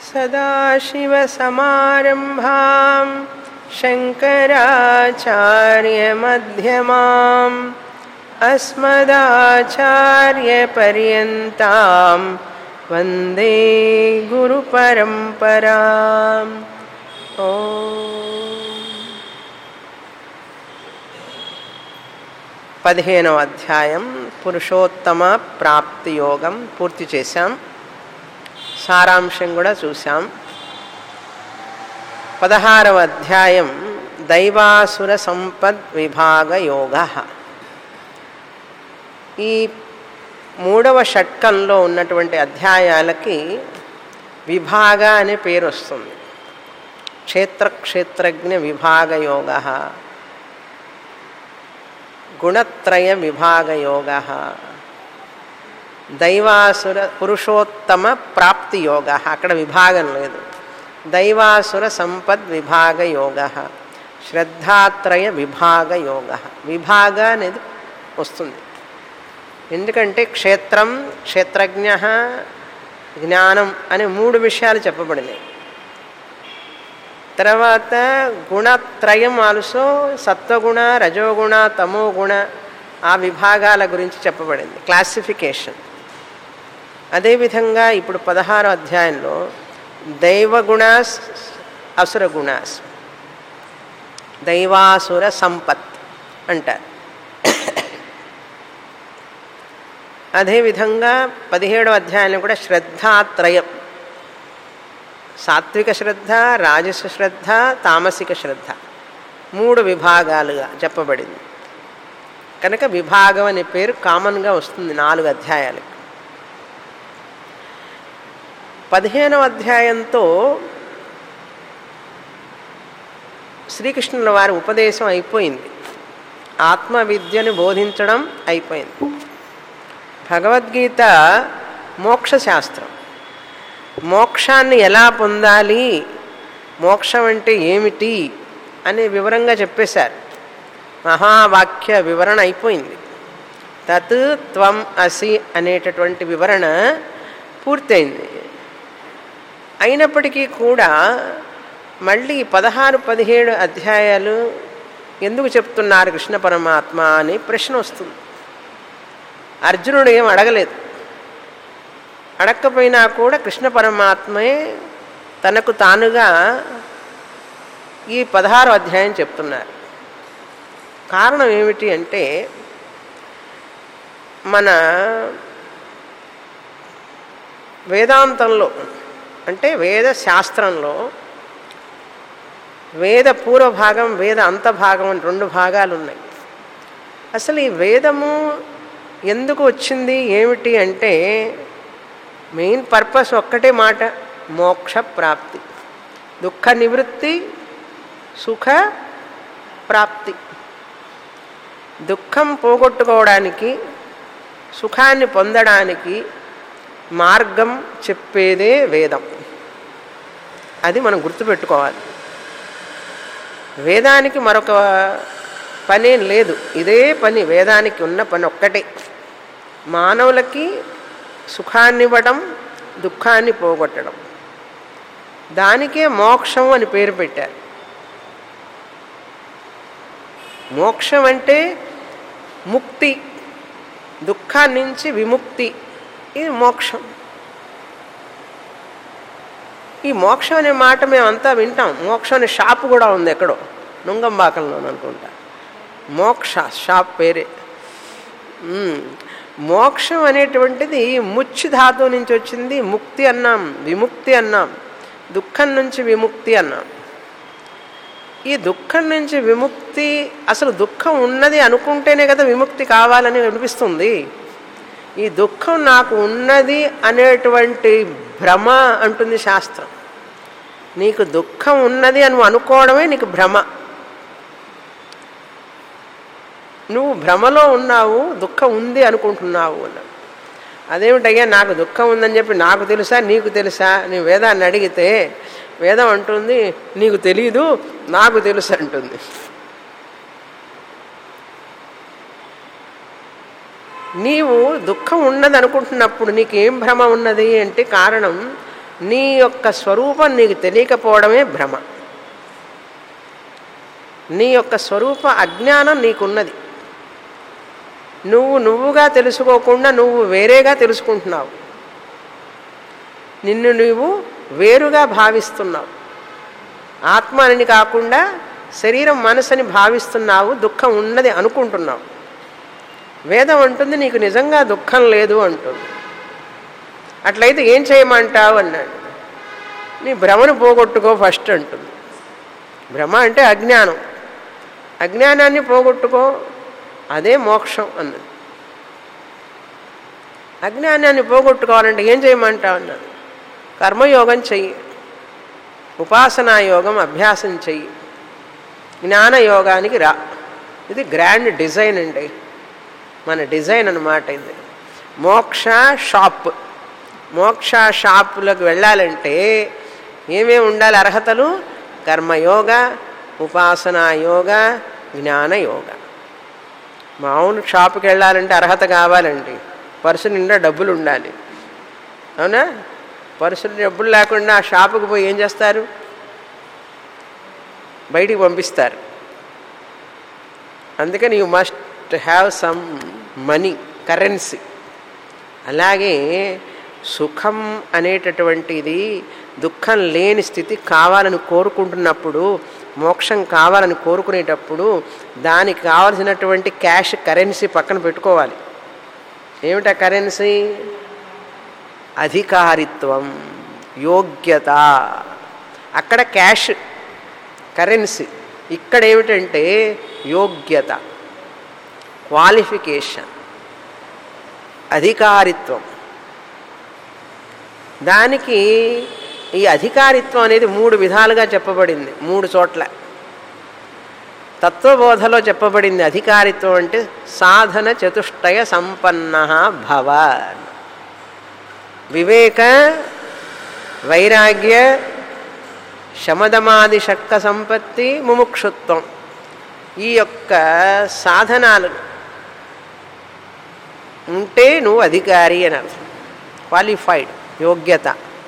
सदाशिवसमारम्भां शङ्कराचार्यमध्यमाम् अस्मदाचार्यपर्यन्तां वन्दे गुरुपरम्पराम् ॐ పదిహేనవ అధ్యాయం పురుషోత్తమ ప్రాప్తి యోగం పూర్తి చేశాం సారాంశం కూడా చూసాం పదహారవ అధ్యాయం దైవాసుర సంపద్ విభాగ యోగ ఈ మూడవ షట్కంలో ఉన్నటువంటి అధ్యాయాలకి విభాగ అనే పేరు వస్తుంది క్షేత్ర క్షేత్రజ్ఞ విభాగ యోగ గుణత్రయ విభాగ యోగ దైవాసుర పురుషోత్తమ ప్రాప్తి యోగ అక్కడ విభాగం లేదు దైవాసుర సంపద్ విభాగ యోగ శ్రద్ధాత్రయ విభాగ యోగ విభాగ అనేది వస్తుంది ఎందుకంటే క్షేత్రం క్షేత్రజ్ఞ జ్ఞానం అనే మూడు విషయాలు చెప్పబడినాయి తర్వాత గుణత్రయం ఆల్సో సత్వగుణ రజోగుణ తమోగుణ ఆ విభాగాల గురించి చెప్పబడింది క్లాసిఫికేషన్ అదేవిధంగా ఇప్పుడు పదహారో అధ్యాయంలో దైవగుణాస్ అసుర గుణాస్ దైవాసుర సంపత్ అంటారు అదేవిధంగా పదిహేడో అధ్యాయంలో కూడా శ్రద్ధాత్రయం సాత్విక శ్రద్ధ రాజస శ్రద్ధ తామసిక శ్రద్ధ మూడు విభాగాలుగా చెప్పబడింది కనుక విభాగం అనే పేరు కామన్గా వస్తుంది నాలుగు అధ్యాయాలకు పదిహేనవ అధ్యాయంతో శ్రీకృష్ణుల వారి ఉపదేశం అయిపోయింది ఆత్మ విద్యను బోధించడం అయిపోయింది భగవద్గీత మోక్షశాస్త్రం మోక్షాన్ని ఎలా పొందాలి మోక్షం అంటే ఏమిటి అనే వివరంగా చెప్పేశారు మహావాక్య వివరణ అయిపోయింది తత్ త్వం అసి అనేటటువంటి వివరణ పూర్తయింది అయినప్పటికీ కూడా మళ్ళీ పదహారు పదిహేడు అధ్యాయాలు ఎందుకు చెప్తున్నారు కృష్ణ పరమాత్మ అని ప్రశ్న వస్తుంది అర్జునుడు ఏం అడగలేదు అడక్కపోయినా కూడా కృష్ణ పరమాత్మే తనకు తానుగా ఈ పదహారో అధ్యాయం చెప్తున్నారు కారణం ఏమిటి అంటే మన వేదాంతంలో అంటే వేద శాస్త్రంలో వేద పూర్వభాగం వేద అంతభాగం అని రెండు భాగాలు ఉన్నాయి అసలు ఈ వేదము ఎందుకు వచ్చింది ఏమిటి అంటే మెయిన్ పర్పస్ ఒక్కటే మాట మోక్ష ప్రాప్తి దుఃఖ నివృత్తి సుఖ ప్రాప్తి దుఃఖం పోగొట్టుకోవడానికి సుఖాన్ని పొందడానికి మార్గం చెప్పేదే వేదం అది మనం గుర్తుపెట్టుకోవాలి వేదానికి మరొక పనేం లేదు ఇదే పని వేదానికి ఉన్న పని ఒక్కటే మానవులకి సుఖాన్ని ఇవ్వడం దుఃఖాన్ని పోగొట్టడం దానికే మోక్షం అని పేరు పెట్టారు మోక్షం అంటే ముక్తి దుఃఖాన్ని నుంచి విముక్తి ఇది మోక్షం ఈ మోక్షం అనే మాట మేమంతా వింటాం మోక్షం అనే షాపు కూడా ఉంది ఎక్కడో నుంగంబాకంలో అనుకుంటా మోక్ష షాప్ పేరే మోక్షం అనేటువంటిది ముచ్చు ధాతువు నుంచి వచ్చింది ముక్తి అన్నాం విముక్తి అన్నాం దుఃఖం నుంచి విముక్తి అన్నాం ఈ దుఃఖం నుంచి విముక్తి అసలు దుఃఖం ఉన్నది అనుకుంటేనే కదా విముక్తి కావాలని అనిపిస్తుంది ఈ దుఃఖం నాకు ఉన్నది అనేటువంటి భ్రమ అంటుంది శాస్త్రం నీకు దుఃఖం ఉన్నది అని అనుకోవడమే నీకు భ్రమ నువ్వు భ్రమలో ఉన్నావు దుఃఖం ఉంది అనుకుంటున్నావు అన్నాడు అదేమిటయ్యా నాకు దుఃఖం ఉందని చెప్పి నాకు తెలుసా నీకు తెలుసా నీ వేదాన్ని అడిగితే వేదం అంటుంది నీకు తెలియదు నాకు తెలుసు అంటుంది నీవు దుఃఖం ఉన్నది అనుకుంటున్నప్పుడు నీకేం భ్రమ ఉన్నది అంటే కారణం నీ యొక్క స్వరూపం నీకు తెలియకపోవడమే భ్రమ నీ యొక్క స్వరూప అజ్ఞానం నీకున్నది నువ్వు నువ్వుగా తెలుసుకోకుండా నువ్వు వేరేగా తెలుసుకుంటున్నావు నిన్ను నువ్వు వేరుగా భావిస్తున్నావు ఆత్మ అని కాకుండా శరీరం మనసుని భావిస్తున్నావు దుఃఖం ఉన్నది అనుకుంటున్నావు వేదం అంటుంది నీకు నిజంగా దుఃఖం లేదు అంటుంది అట్లయితే ఏం చేయమంటావు అన్నాడు నీ భ్రమను పోగొట్టుకో ఫస్ట్ అంటుంది భ్రమ అంటే అజ్ఞానం అజ్ఞానాన్ని పోగొట్టుకో అదే మోక్షం అన్నది అజ్ఞానాన్ని పోగొట్టుకోవాలంటే ఏం చేయమంటావు అన్నది కర్మయోగం చెయ్యి ఉపాసనా యోగం అభ్యాసం చెయ్యి జ్ఞానయోగానికి రా ఇది గ్రాండ్ డిజైన్ అండి మన డిజైన్ అనమాట ఇది మోక్ష షాప్ మోక్ష షాపులకు వెళ్ళాలంటే ఏమేమి ఉండాలి అర్హతలు కర్మయోగ ఉపాసనా యోగ జ్ఞానయోగ మామూలు షాపుకి వెళ్ళాలంటే అర్హత కావాలండి పర్సు నిండా డబ్బులు ఉండాలి అవునా పర్సులు డబ్బులు లేకుండా ఆ షాపుకి పోయి ఏం చేస్తారు బయటికి పంపిస్తారు అందుకని you must have some money currency అలాగే సుఖం అనేటటువంటిది దుఃఖం లేని స్థితి కావాలని కోరుకుంటున్నప్పుడు మోక్షం కావాలని కోరుకునేటప్పుడు దానికి కావలసినటువంటి క్యాష్ కరెన్సీ పక్కన పెట్టుకోవాలి ఏమిటా కరెన్సీ అధికారిత్వం యోగ్యత అక్కడ క్యాష్ కరెన్సీ ఇక్కడ ఏమిటంటే యోగ్యత క్వాలిఫికేషన్ అధికారిత్వం దానికి ఈ అధికారిత్వం అనేది మూడు విధాలుగా చెప్పబడింది మూడు చోట్ల తత్వబోధలో చెప్పబడింది అధికారిత్వం అంటే సాధన చతుష్టయ సంపన్న భవ వివేక వైరాగ్య శమదమాది షట్క సంపత్తి ముముక్షుత్వం ఈ యొక్క సాధనాలు ఉంటే నువ్వు అధికారి అని అర్థం క్వాలిఫైడ్ యోగ్యత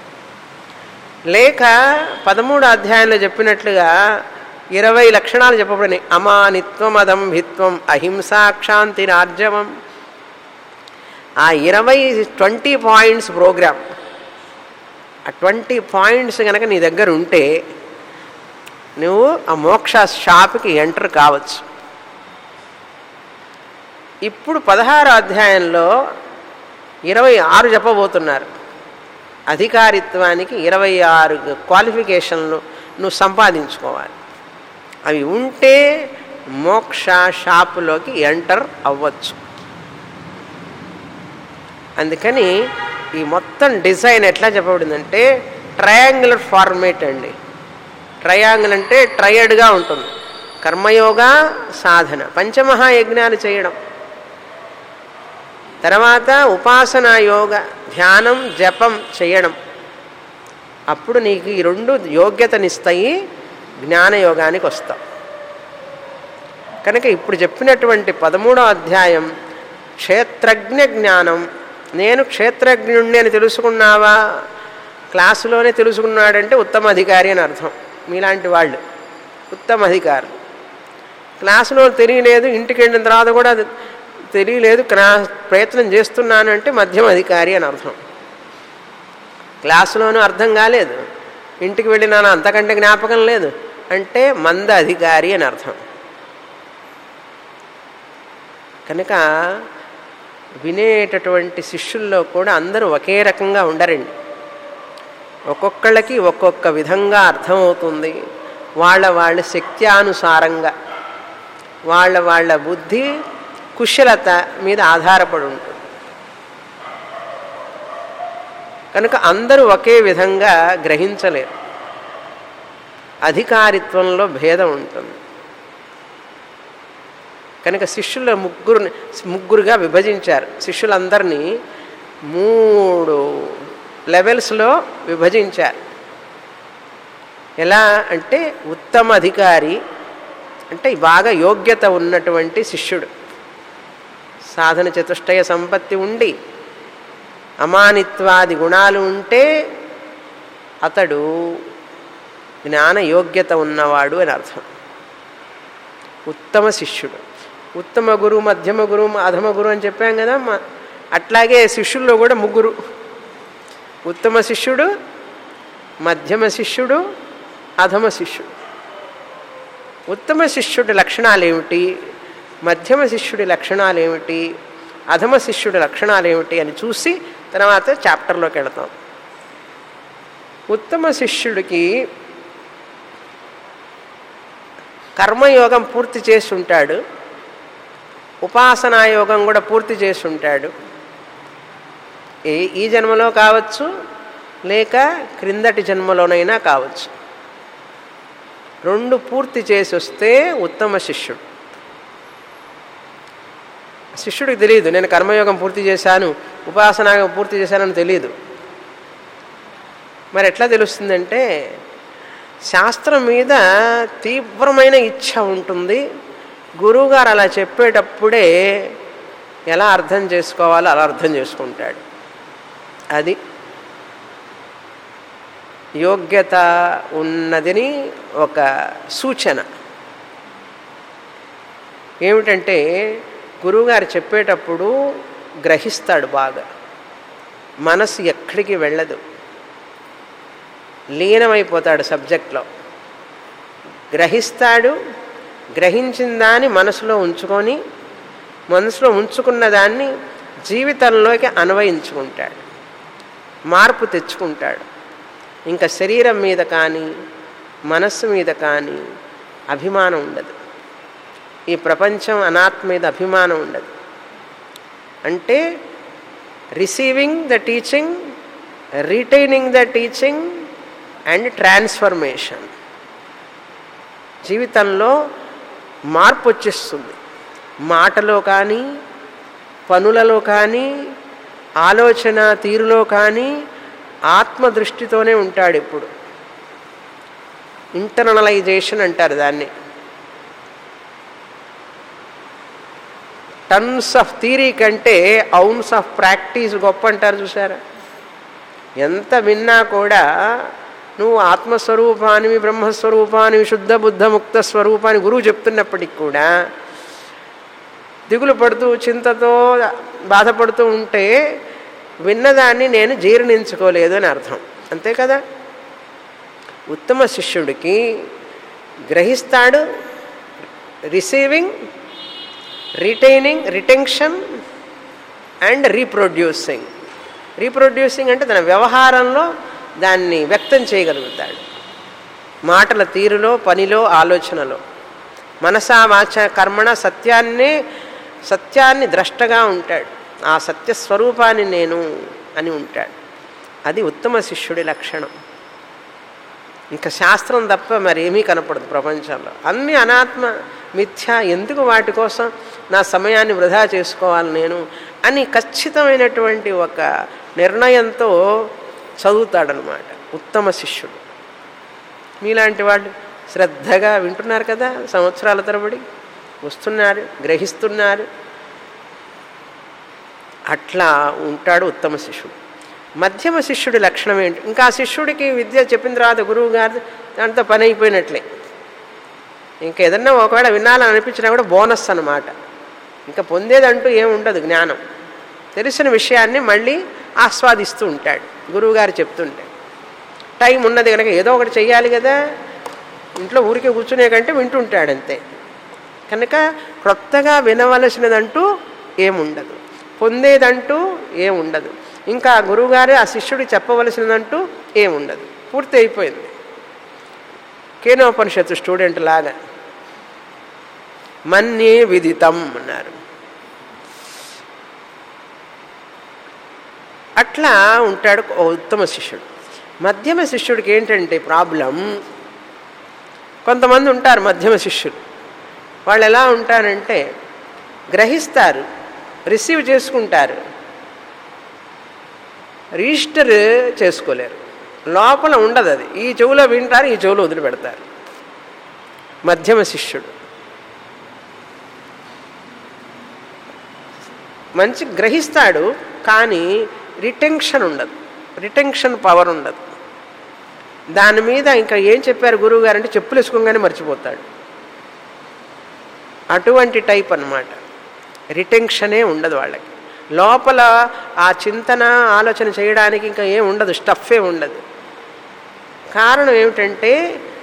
లేక పదమూడు అధ్యాయంలో చెప్పినట్లుగా ఇరవై లక్షణాలు చెప్పబడినాయి అమానిత్వం అదంభిత్వం అహింసాక్షాంతి రాజ్యవం ఆ ఇరవై ట్వంటీ పాయింట్స్ ప్రోగ్రామ్ ఆ ట్వంటీ పాయింట్స్ కనుక నీ దగ్గర ఉంటే నువ్వు ఆ మోక్ష షాప్కి ఎంటర్ కావచ్చు ఇప్పుడు పదహారో అధ్యాయంలో ఇరవై ఆరు చెప్పబోతున్నారు అధికారిత్వానికి ఇరవై ఆరు క్వాలిఫికేషన్లు నువ్వు సంపాదించుకోవాలి అవి ఉంటే మోక్ష షాపులోకి ఎంటర్ అవ్వచ్చు అందుకని ఈ మొత్తం డిజైన్ ఎట్లా చెప్పబడిందంటే ట్రయాంగులర్ ఫార్మేట్ అండి ట్రయాంగిల్ అంటే ట్రయడ్గా ఉంటుంది కర్మయోగ సాధన పంచమహాయజ్ఞాలు చేయడం తర్వాత ఉపాసనా యోగ ధ్యానం జపం చేయడం అప్పుడు నీకు ఈ రెండు యోగ్యతనిస్తాయి జ్ఞానయోగానికి వస్తాం కనుక ఇప్పుడు చెప్పినటువంటి పదమూడో అధ్యాయం క్షేత్రజ్ఞ జ్ఞానం నేను క్షేత్రజ్ఞుణ్ణి అని తెలుసుకున్నావా క్లాసులోనే తెలుసుకున్నాడంటే ఉత్తమ అధికారి అని అర్థం మీలాంటి వాళ్ళు ఉత్తమ అధికారులు క్లాసులో తెలియలేదు ఇంటికి వెళ్ళిన తర్వాత కూడా అది తెలియలేదు క్లా ప్రయత్నం చేస్తున్నాను అంటే మధ్యమ అధికారి అని అర్థం క్లాసులోనూ అర్థం కాలేదు ఇంటికి వెళ్ళినాను అంతకంటే జ్ఞాపకం లేదు అంటే మంద అధికారి అని అర్థం కనుక వినేటటువంటి శిష్యుల్లో కూడా అందరూ ఒకే రకంగా ఉండరండి ఒక్కొక్కళ్ళకి ఒక్కొక్క విధంగా అర్థమవుతుంది వాళ్ళ వాళ్ళ శక్త్యానుసారంగా వాళ్ళ వాళ్ళ బుద్ధి కుశలత మీద ఆధారపడి ఉంటుంది కనుక అందరూ ఒకే విధంగా గ్రహించలేరు అధికారిత్వంలో భేదం ఉంటుంది కనుక శిష్యుల ముగ్గురు ముగ్గురుగా విభజించారు శిష్యులందరినీ మూడు లెవెల్స్లో విభజించారు ఎలా అంటే ఉత్తమ అధికారి అంటే బాగా యోగ్యత ఉన్నటువంటి శిష్యుడు సాధన చతుష్టయ సంపత్తి ఉండి అమానిత్వాది గుణాలు ఉంటే అతడు జ్ఞాన యోగ్యత ఉన్నవాడు అని అర్థం ఉత్తమ శిష్యుడు ఉత్తమ గురు మధ్యమ గురు అధమ గురు అని చెప్పాం కదా మ- అట్లాగే శిష్యుల్లో కూడా ముగ్గురు ఉత్తమ శిష్యుడు మధ్యమ శిష్యుడు అధమ శిష్యుడు ఉత్తమ శిష్యుడి లక్షణాలు ఏమిటి మధ్యమ శిష్యుడి లక్షణాలు ఏమిటి అధమ శిష్యుడి లక్షణాలు ఏమిటి అని చూసి తర్వాత చాప్టర్లోకి వెళతాం ఉత్తమ శిష్యుడికి కర్మయోగం పూర్తి చేసి ఉంటాడు ఉపాసనా యోగం కూడా పూర్తి చేసి ఉంటాడు ఏ ఈ జన్మలో కావచ్చు లేక క్రిందటి జన్మలోనైనా కావచ్చు రెండు పూర్తి చేసి వస్తే ఉత్తమ శిష్యుడు శిష్యుడికి తెలియదు నేను కర్మయోగం పూర్తి చేశాను ఉపాసనాయోగం పూర్తి చేశానని తెలియదు మరి ఎట్లా తెలుస్తుందంటే శాస్త్రం మీద తీవ్రమైన ఇచ్ఛ ఉంటుంది గురువుగారు అలా చెప్పేటప్పుడే ఎలా అర్థం చేసుకోవాలో అలా అర్థం చేసుకుంటాడు అది యోగ్యత ఉన్నదని ఒక సూచన ఏమిటంటే గురువుగారు చెప్పేటప్పుడు గ్రహిస్తాడు బాగా మనసు ఎక్కడికి వెళ్ళదు లీనమైపోతాడు సబ్జెక్ట్లో గ్రహిస్తాడు గ్రహించిన దాన్ని మనసులో ఉంచుకొని మనసులో ఉంచుకున్న దాన్ని జీవితంలోకి అన్వయించుకుంటాడు మార్పు తెచ్చుకుంటాడు ఇంకా శరీరం మీద కానీ మనస్సు మీద కానీ అభిమానం ఉండదు ఈ ప్రపంచం అనాత్మ మీద అభిమానం ఉండదు అంటే receiving the teaching retaining the teaching and transformation జీవితంలో మార్పు వచ్చేస్తుంది మాటలో కానీ పనులలో కానీ ఆలోచన తీరులో కానీ ఆత్మదృష్టితోనే ఉంటాడు ఇప్పుడు ఇంటర్నలైజేషన్ అంటారు దాన్ని టన్స్ ఆఫ్ థీరీ కంటే అవున్స్ ఆఫ్ ప్రాక్టీస్ గొప్ప అంటారు చూసారా ఎంత విన్నా కూడా నువ్వు ఆత్మస్వరూపానివి బ్రహ్మస్వరూపానివి శుద్ధ బుద్ధ ముక్త స్వరూపాన్ని గురువు చెప్తున్నప్పటికి కూడా దిగులు పడుతూ చింతతో బాధపడుతూ ఉంటే విన్నదాన్ని నేను జీర్ణించుకోలేదు అని అర్థం అంతే కదా ఉత్తమ శిష్యుడికి గ్రహిస్తాడు receiving retaining retention and reproducing reproducing అంటే తన వ్యవహారంలో దాన్ని వ్యక్తం చేయగలుగుతాడు మాటల తీరులో పనిలో ఆలోచనలో మనసా వాచ కర్మణ సత్యాన్నే సత్యాన్ని ద్రష్టగా ఉంటాడు ఆ సత్యస్వరూపాన్ని నేను అని ఉంటాడు అది ఉత్తమ శిష్యుడి లక్షణం ఇంకా శాస్త్రం తప్ప మరేమీ కనపడదు ప్రపంచంలో అన్ని అనాత్మ మిథ్య ఎందుకు వాటి కోసం నా సమయాన్ని వృధా చేసుకోవాలి నేను అని ఖచ్చితమైనటువంటి ఒక నిర్ణయంతో చదువుతాడనమాట ఉత్తమ శిష్యుడు మీలాంటి వాళ్ళు శ్రద్ధగా వింటున్నారు కదా సంవత్సరాల తరబడి వస్తున్నారు గ్రహిస్తున్నారు అట్లా ఉంటాడు ఉత్తమ శిష్యుడు మధ్యమ శిష్యుడి లక్షణం ఏంటి ఇంకా ఆ శిష్యుడికి విద్య చెప్పిన తర్వాత గురువు గారు దాంతో పని అయిపోయినట్లే ఇంకా ఏదన్నా ఒకవేళ వినాలని అనిపించినా కూడా బోనస్ అన్నమాట ఇంకా పొందేదంటూ ఏముండదు జ్ఞానం తెలిసిన విషయాన్ని మళ్ళీ ఆస్వాదిస్తూ ఉంటాడు గురువుగారు చెప్తుంటే టైం ఉన్నది కనుక ఏదో ఒకటి చెయ్యాలి కదా ఇంట్లో ఊరికే కూర్చునే కంటే వింటుంటాడు అంతే కనుక క్రొత్తగా వినవలసినదంటూ ఏముండదు పొందేదంటూ ఏముండదు ఇంకా ఆ గురువుగారు ఆ శిష్యుడికి చెప్పవలసినదంటూ ఏముండదు పూర్తి అయిపోయింది కేనోపనిషత్తు స్టూడెంట్ లాగా మన్యే విదితం అన్నారు అట్లా ఉంటాడు ఓ ఉత్తమ శిష్యుడు మధ్యమ శిష్యుడికి ఏంటంటే ప్రాబ్లం కొంతమంది ఉంటారు మధ్యమ శిష్యులు వాళ్ళు ఎలా ఉంటారంటే గ్రహిస్తారు రిసీవ్ చేసుకుంటారు రిజిస్టర్ చేసుకోలేరు లోపల ఉండదు అది ఈ చెవులో వింటారు ఈ చెవులో వదిలిపెడతారు మధ్యమ శిష్యుడు మంచి గ్రహిస్తాడు కానీ రిటెన్షన్ ఉండదు రిటెన్షన్ పవర్ ఉండదు దాని మీద ఇంకా ఏం చెప్పారు గురువు గారు అంటే చెప్పులు వేసుకోగానే మర్చిపోతాడు అటువంటి టైప్ అన్నమాట రిటెన్షనే ఉండదు వాళ్ళకి లోపల ఆ చింతన ఆలోచన చేయడానికి ఇంకా ఏం ఉండదు స్టఫే ఉండదు కారణం ఏమిటంటే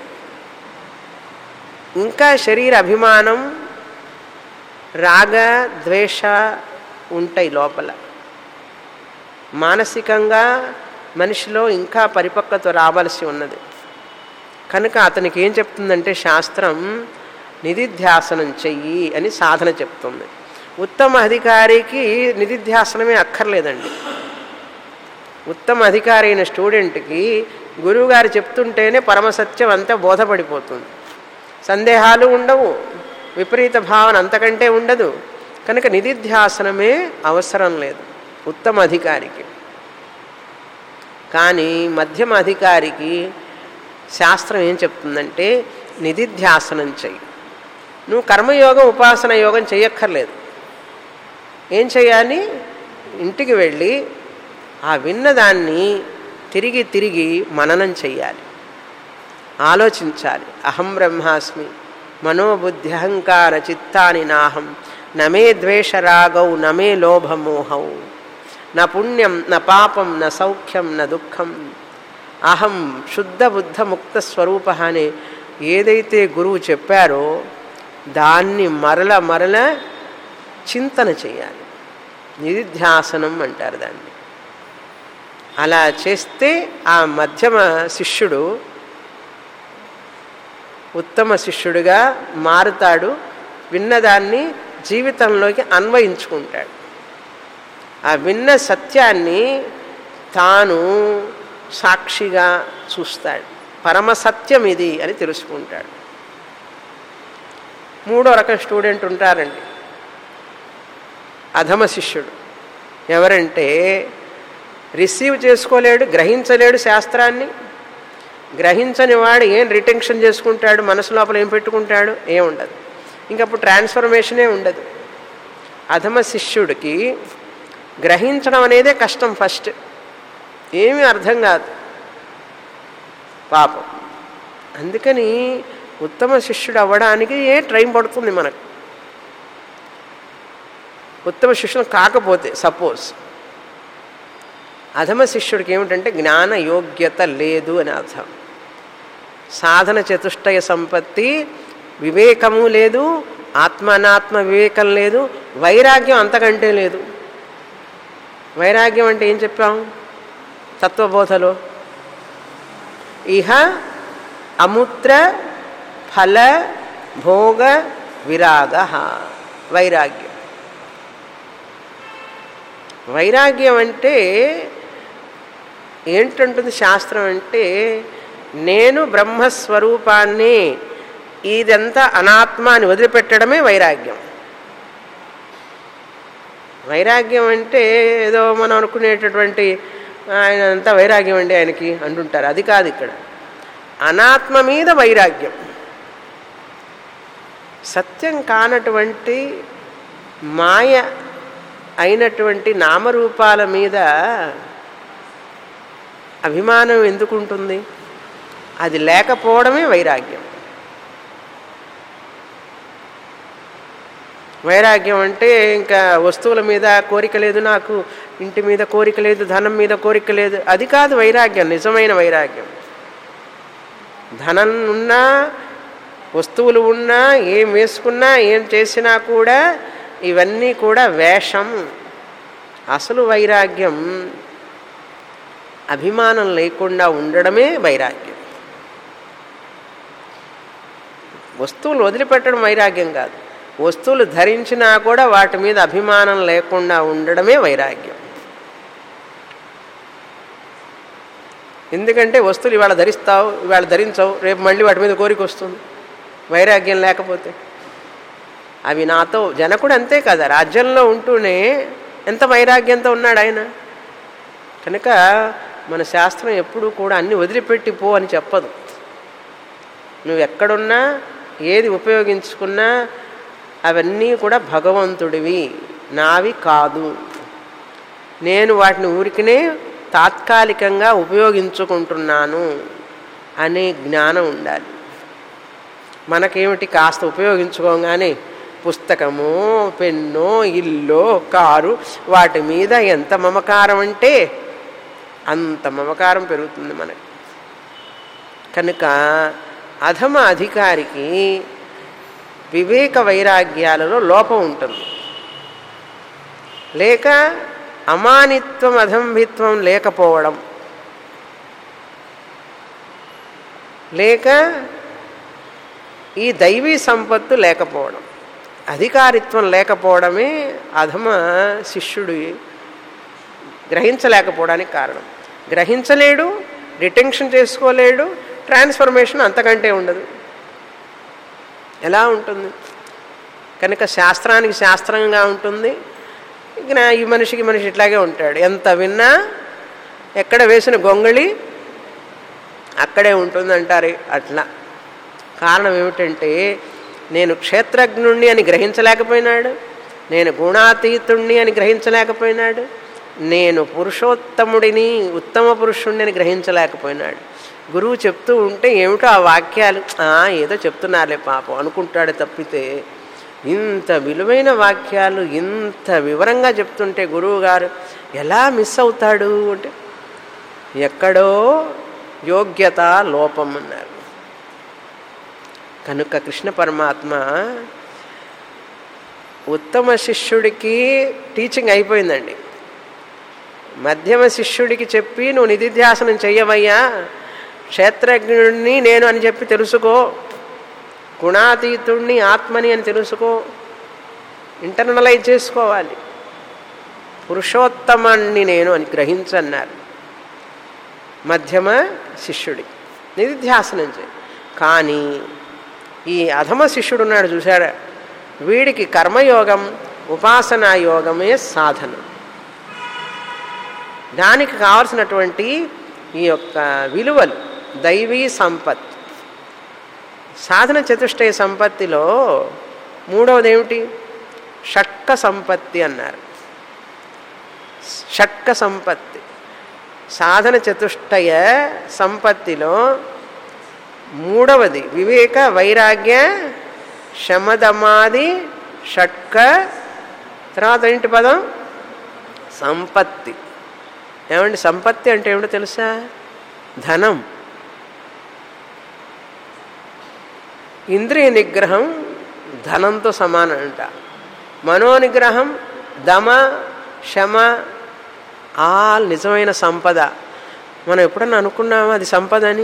ఇంకా శరీర అభిమానం రాగ ద్వేష ఉంటాయి లోపల మానసికంగా మనిషిలో ఇంకా పరిపక్వత రావాల్సి ఉన్నది కనుక అతనికి ఏం చెప్తుందంటే శాస్త్రం నిధిధ్యాసనం చెయ్యి అని సాధన చెప్తుంది ఉత్తమ అధికారికి నిధిధ్యాసనమే అక్కర్లేదండి ఉత్తమ అధికారి అయిన స్టూడెంట్కి గురువుగారు చెప్తుంటేనే పరమసత్యం అంతా బోధపడిపోతుంది సందేహాలు ఉండవు విపరీత భావన అంతకంటే ఉండదు కనుక నిధిధ్యాసనమే అవసరం లేదు ఉత్తమ అధికారికి కానీ మధ్యమ అధికారికి శాస్త్రం ఏం చెప్తుందంటే నిధిధ్యాసనం చెయ్యి నువ్వు కర్మయోగం ఉపాసన యోగం చేయక్కర్లేదు ఏం చేయాలి ఇంటికి వెళ్ళి ఆ విన్నదాన్ని తిరిగి తిరిగి మననం చెయ్యాలి ఆలోచించాలి అహం బ్రహ్మాస్మి మనోబుద్ధి అహంకార చిత్తాని నాహం నమే ద్వేషరాగౌ నమే లోభమోహౌ న పుణ్యం న పాపం న సౌఖ్యం న దుఃఖం అహం శుద్ధ బుద్ధ ముక్త స్వరూప అని ఏదైతే గురువు చెప్పారో దాన్ని మరల మరల చింతన చేయాలి నిధిధ్యాసనం అంటారు దాన్ని అలా చేస్తే ఆ మధ్యమ శిష్యుడు ఉత్తమ శిష్యుడిగా మారుతాడు విన్నదాన్ని జీవితంలోకి అన్వయించుకుంటాడు ఆ విన్న సత్యాన్ని తాను సాక్షిగా చూస్తాడు పరమసత్యం ఇది అని తెలుసుకుంటాడు మూడో రకం స్టూడెంట్ ఉంటారండి అధమ శిష్యుడు ఎవరంటే రిసీవ్ చేసుకోలేడు గ్రహించలేడు శాస్త్రాన్ని గ్రహించని వాడు ఏం రిటెన్షన్ చేసుకుంటాడు మనసు లోపల ఏం పెట్టుకుంటాడు ఏం ఉండదు ఇంకప్పుడు ట్రాన్స్ఫర్మేషనే ఉండదు అధమ శిష్యుడికి గ్రహించడం అనేదే కష్టం ఫస్ట్ ఏమీ అర్థం కాదు పాపం అందుకని ఉత్తమ శిష్యుడు అవ్వడానికి ఏ ట్రైన్ పడుతుంది మనకు ఉత్తమ శిష్యుడు కాకపోతే సపోజ్ అధమ శిష్యుడికి ఏమిటంటే జ్ఞాన యోగ్యత లేదు అని అర్థం సాధన చతుష్టయ సంపత్తి వివేకము లేదు ఆత్మనాత్మ వివేకం లేదు వైరాగ్యం అంతకంటే లేదు వైరాగ్యం అంటే ఏం చెప్పాం తత్వబోధలో ఇహ అముత్ర ఫల భోగ విరాగ వైరాగ్యం వైరాగ్యం అంటే ఏంటంటుంది శాస్త్రం అంటే నేను బ్రహ్మస్వరూపాన్ని ఇదంతా అనాత్మ అని వదిలిపెట్టడమే వైరాగ్యం వైరాగ్యం అంటే ఏదో మనం అనుకునేటటువంటి ఆయన అంతా వైరాగ్యం అండి ఆయనకి అంటుంటారు అది కాదు ఇక్కడ అనాత్మ మీద వైరాగ్యం సత్యం కానటువంటి మాయ అయినటువంటి నామరూపాల మీద అభిమానం ఎందుకు ఉంటుంది అది లేకపోవడమే వైరాగ్యం వైరాగ్యం అంటే ఇంకా వస్తువుల మీద కోరిక లేదు నాకు ఇంటి మీద కోరిక లేదు ధనం మీద కోరిక లేదు అది కాదు వైరాగ్యం నిజమైన వైరాగ్యం ధనం ఉన్నా వస్తువులు ఉన్నా ఏం వేసుకున్నా ఏం చేసినా కూడా ఇవన్నీ కూడా వేషం అసలు వైరాగ్యం అభిమానం లేకుండా ఉండడమే వైరాగ్యం వస్తువులు వదిలిపెట్టడం వైరాగ్యం కాదు వస్తువులు ధరించినా కూడా వాటి మీద అభిమానం లేకుండా ఉండడమే వైరాగ్యం ఎందుకంటే వస్తువులు ఇవాళ ధరిస్తావు ఇవాళ ధరించవు రేపు మళ్ళీ వాటి మీద కోరిక వస్తుంది వైరాగ్యం లేకపోతే అవి నాతో జనకుడు అంతే కదా రాజ్యంలో ఉంటూనే ఎంత వైరాగ్యంతో ఉన్నాడు ఆయన కనుక మన శాస్త్రం ఎప్పుడూ కూడా అన్ని వదిలిపెట్టి పో అని చెప్పదు నువ్వు ఎక్కడున్నా ఏది ఉపయోగించుకున్నా అవన్నీ కూడా భగవంతుడివి నావి కాదు నేను వాటిని ఊరికినే తాత్కాలికంగా ఉపయోగించుకుంటున్నాను అనే జ్ఞానం ఉండాలి మనకేమిటి కాస్త ఉపయోగించుకోగానే పుస్తకము పెన్ను ఇల్లు కారు వాటి మీద ఎంత మమకారం అంటే అంత మమకారం పెరుగుతుంది మనకి కనుక అధమ అధికారికి వివేక వైరాగ్యాలలో లోపం ఉంటుంది లేక అమానిత్వం అధంభిత్వం లేకపోవడం లేక ఈ దైవీ సంపత్తు లేకపోవడం అధికారిత్వం లేకపోవడమే అధమ శిష్యుడు గ్రహించలేకపోవడానికి కారణం గ్రహించలేడు రిటెన్షన్ చేసుకోలేడు ట్రాన్స్ఫర్మేషన్ అంతకంటే ఉండదు ఎలా ఉంటుంది కనుక శాస్త్రానికి శాస్త్రంగా ఉంటుంది ఇక ఈ మనిషికి మనిషి ఇట్లాగే ఉంటాడు ఎంత విన్నా ఎక్కడ వేసిన గొంగళి అక్కడే ఉంటుంది అంటారు అట్లా కారణం ఏమిటంటే నేను క్షేత్రజ్ఞుణ్ణి అని గ్రహించలేకపోయినాడు నేను గుణాతీతుణ్ణి అని గ్రహించలేకపోయినాడు నేను పురుషోత్తముడిని ఉత్తమ పురుషుణ్ణి అని గ్రహించలేకపోయినాడు గురువు చెప్తూ ఉంటే ఏమిటో ఆ వాక్యాలు "ఆ, ఏదో చెప్తున్నారులే పాపం అనుకుంటాడు తప్పితే ఇంత విలువైన వాక్యాలు ఇంత వివరంగా చెప్తుంటే గురువు గారు ఎలా మిస్ అవుతాడు అంటే ఎక్కడో యోగ్యత లోపం అన్నారు కనుక కృష్ణ పరమాత్మ ఉత్తమ శిష్యుడికి టీచింగ్ అయిపోయిందండి మధ్యమ శిష్యుడికి చెప్పి నువ్వు నిధిధ్యాసనం చెయ్యవయ్యా క్షేత్రజ్ఞుడిని నేను అని చెప్పి తెలుసుకో గుణాతీతుణ్ణి ఆత్మని అని తెలుసుకో ఇంటర్నలైజ్ చేసుకోవాలి పురుషోత్తమాన్ని నేను అని గ్రహించన్నారు మధ్యమ శిష్యుడి నిధిధ్యాసనం చేయి కానీ ఈ అధమ శిష్యుడు ఉన్నాడు చూసారా వీడికి కర్మయోగం ఉపాసనా యోగమే సాధనం దానికి కావలసినటువంటి ఈ యొక్క విలువలు దైవీ సంపత్ సాధన చతుష్టయ సంపత్తిలో మూడవది ఏమిటి షట్క సంపత్తి అన్నారు షట్క సంపత్తి సాధన చతుష్టయ సంపత్తిలో మూడవది వివేక వైరాగ్య శమదమాది షట్క తర్వాత ఏంటి పదం సంపత్తి ఏమండి సంపత్తి అంటే ఏమిటో తెలుసా ధనం ఇంద్రియ నిగ్రహం ధనంతో సమానం అంట మనోనిగ్రహం దమ శమ ఆల్ నిజమైన సంపద మనం ఎప్పుడన్నా అనుకున్నామా అది సంపద అని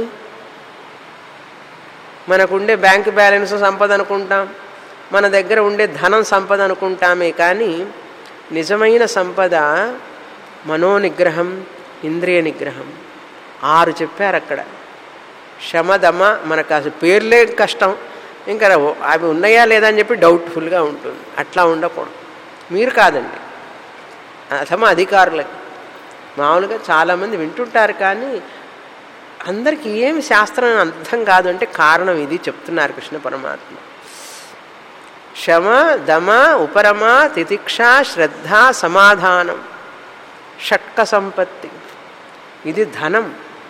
మనకుండే బ్యాంక్ బ్యాలెన్స్ సంపద అనుకుంటాం మన దగ్గర ఉండే ధనం సంపద అనుకుంటామే కానీ నిజమైన సంపద మనోనిగ్రహం ఇంద్రియ నిగ్రహం ఆరు చెప్పారు అక్కడ శమదమ మనకు అసలు పేర్లే కష్టం ఇంకా అవి ఉన్నాయా లేదా అని చెప్పి డౌట్ఫుల్గా ఉంటుంది అట్లా ఉండకూడదు మీరు కాదండి అథమ అధికారులకి మామూలుగా చాలామంది వింటుంటారు కానీ అందరికీ ఏమి శాస్త్రం అర్థం కాదు అంటే కారణం ఇది చెప్తున్నారు కృష్ణ పరమాత్మ శమ దమ ఉపరమ తితిక్ష శ్రద్ధ సమాధానం షట్క సంపత్తి ఇది ధనం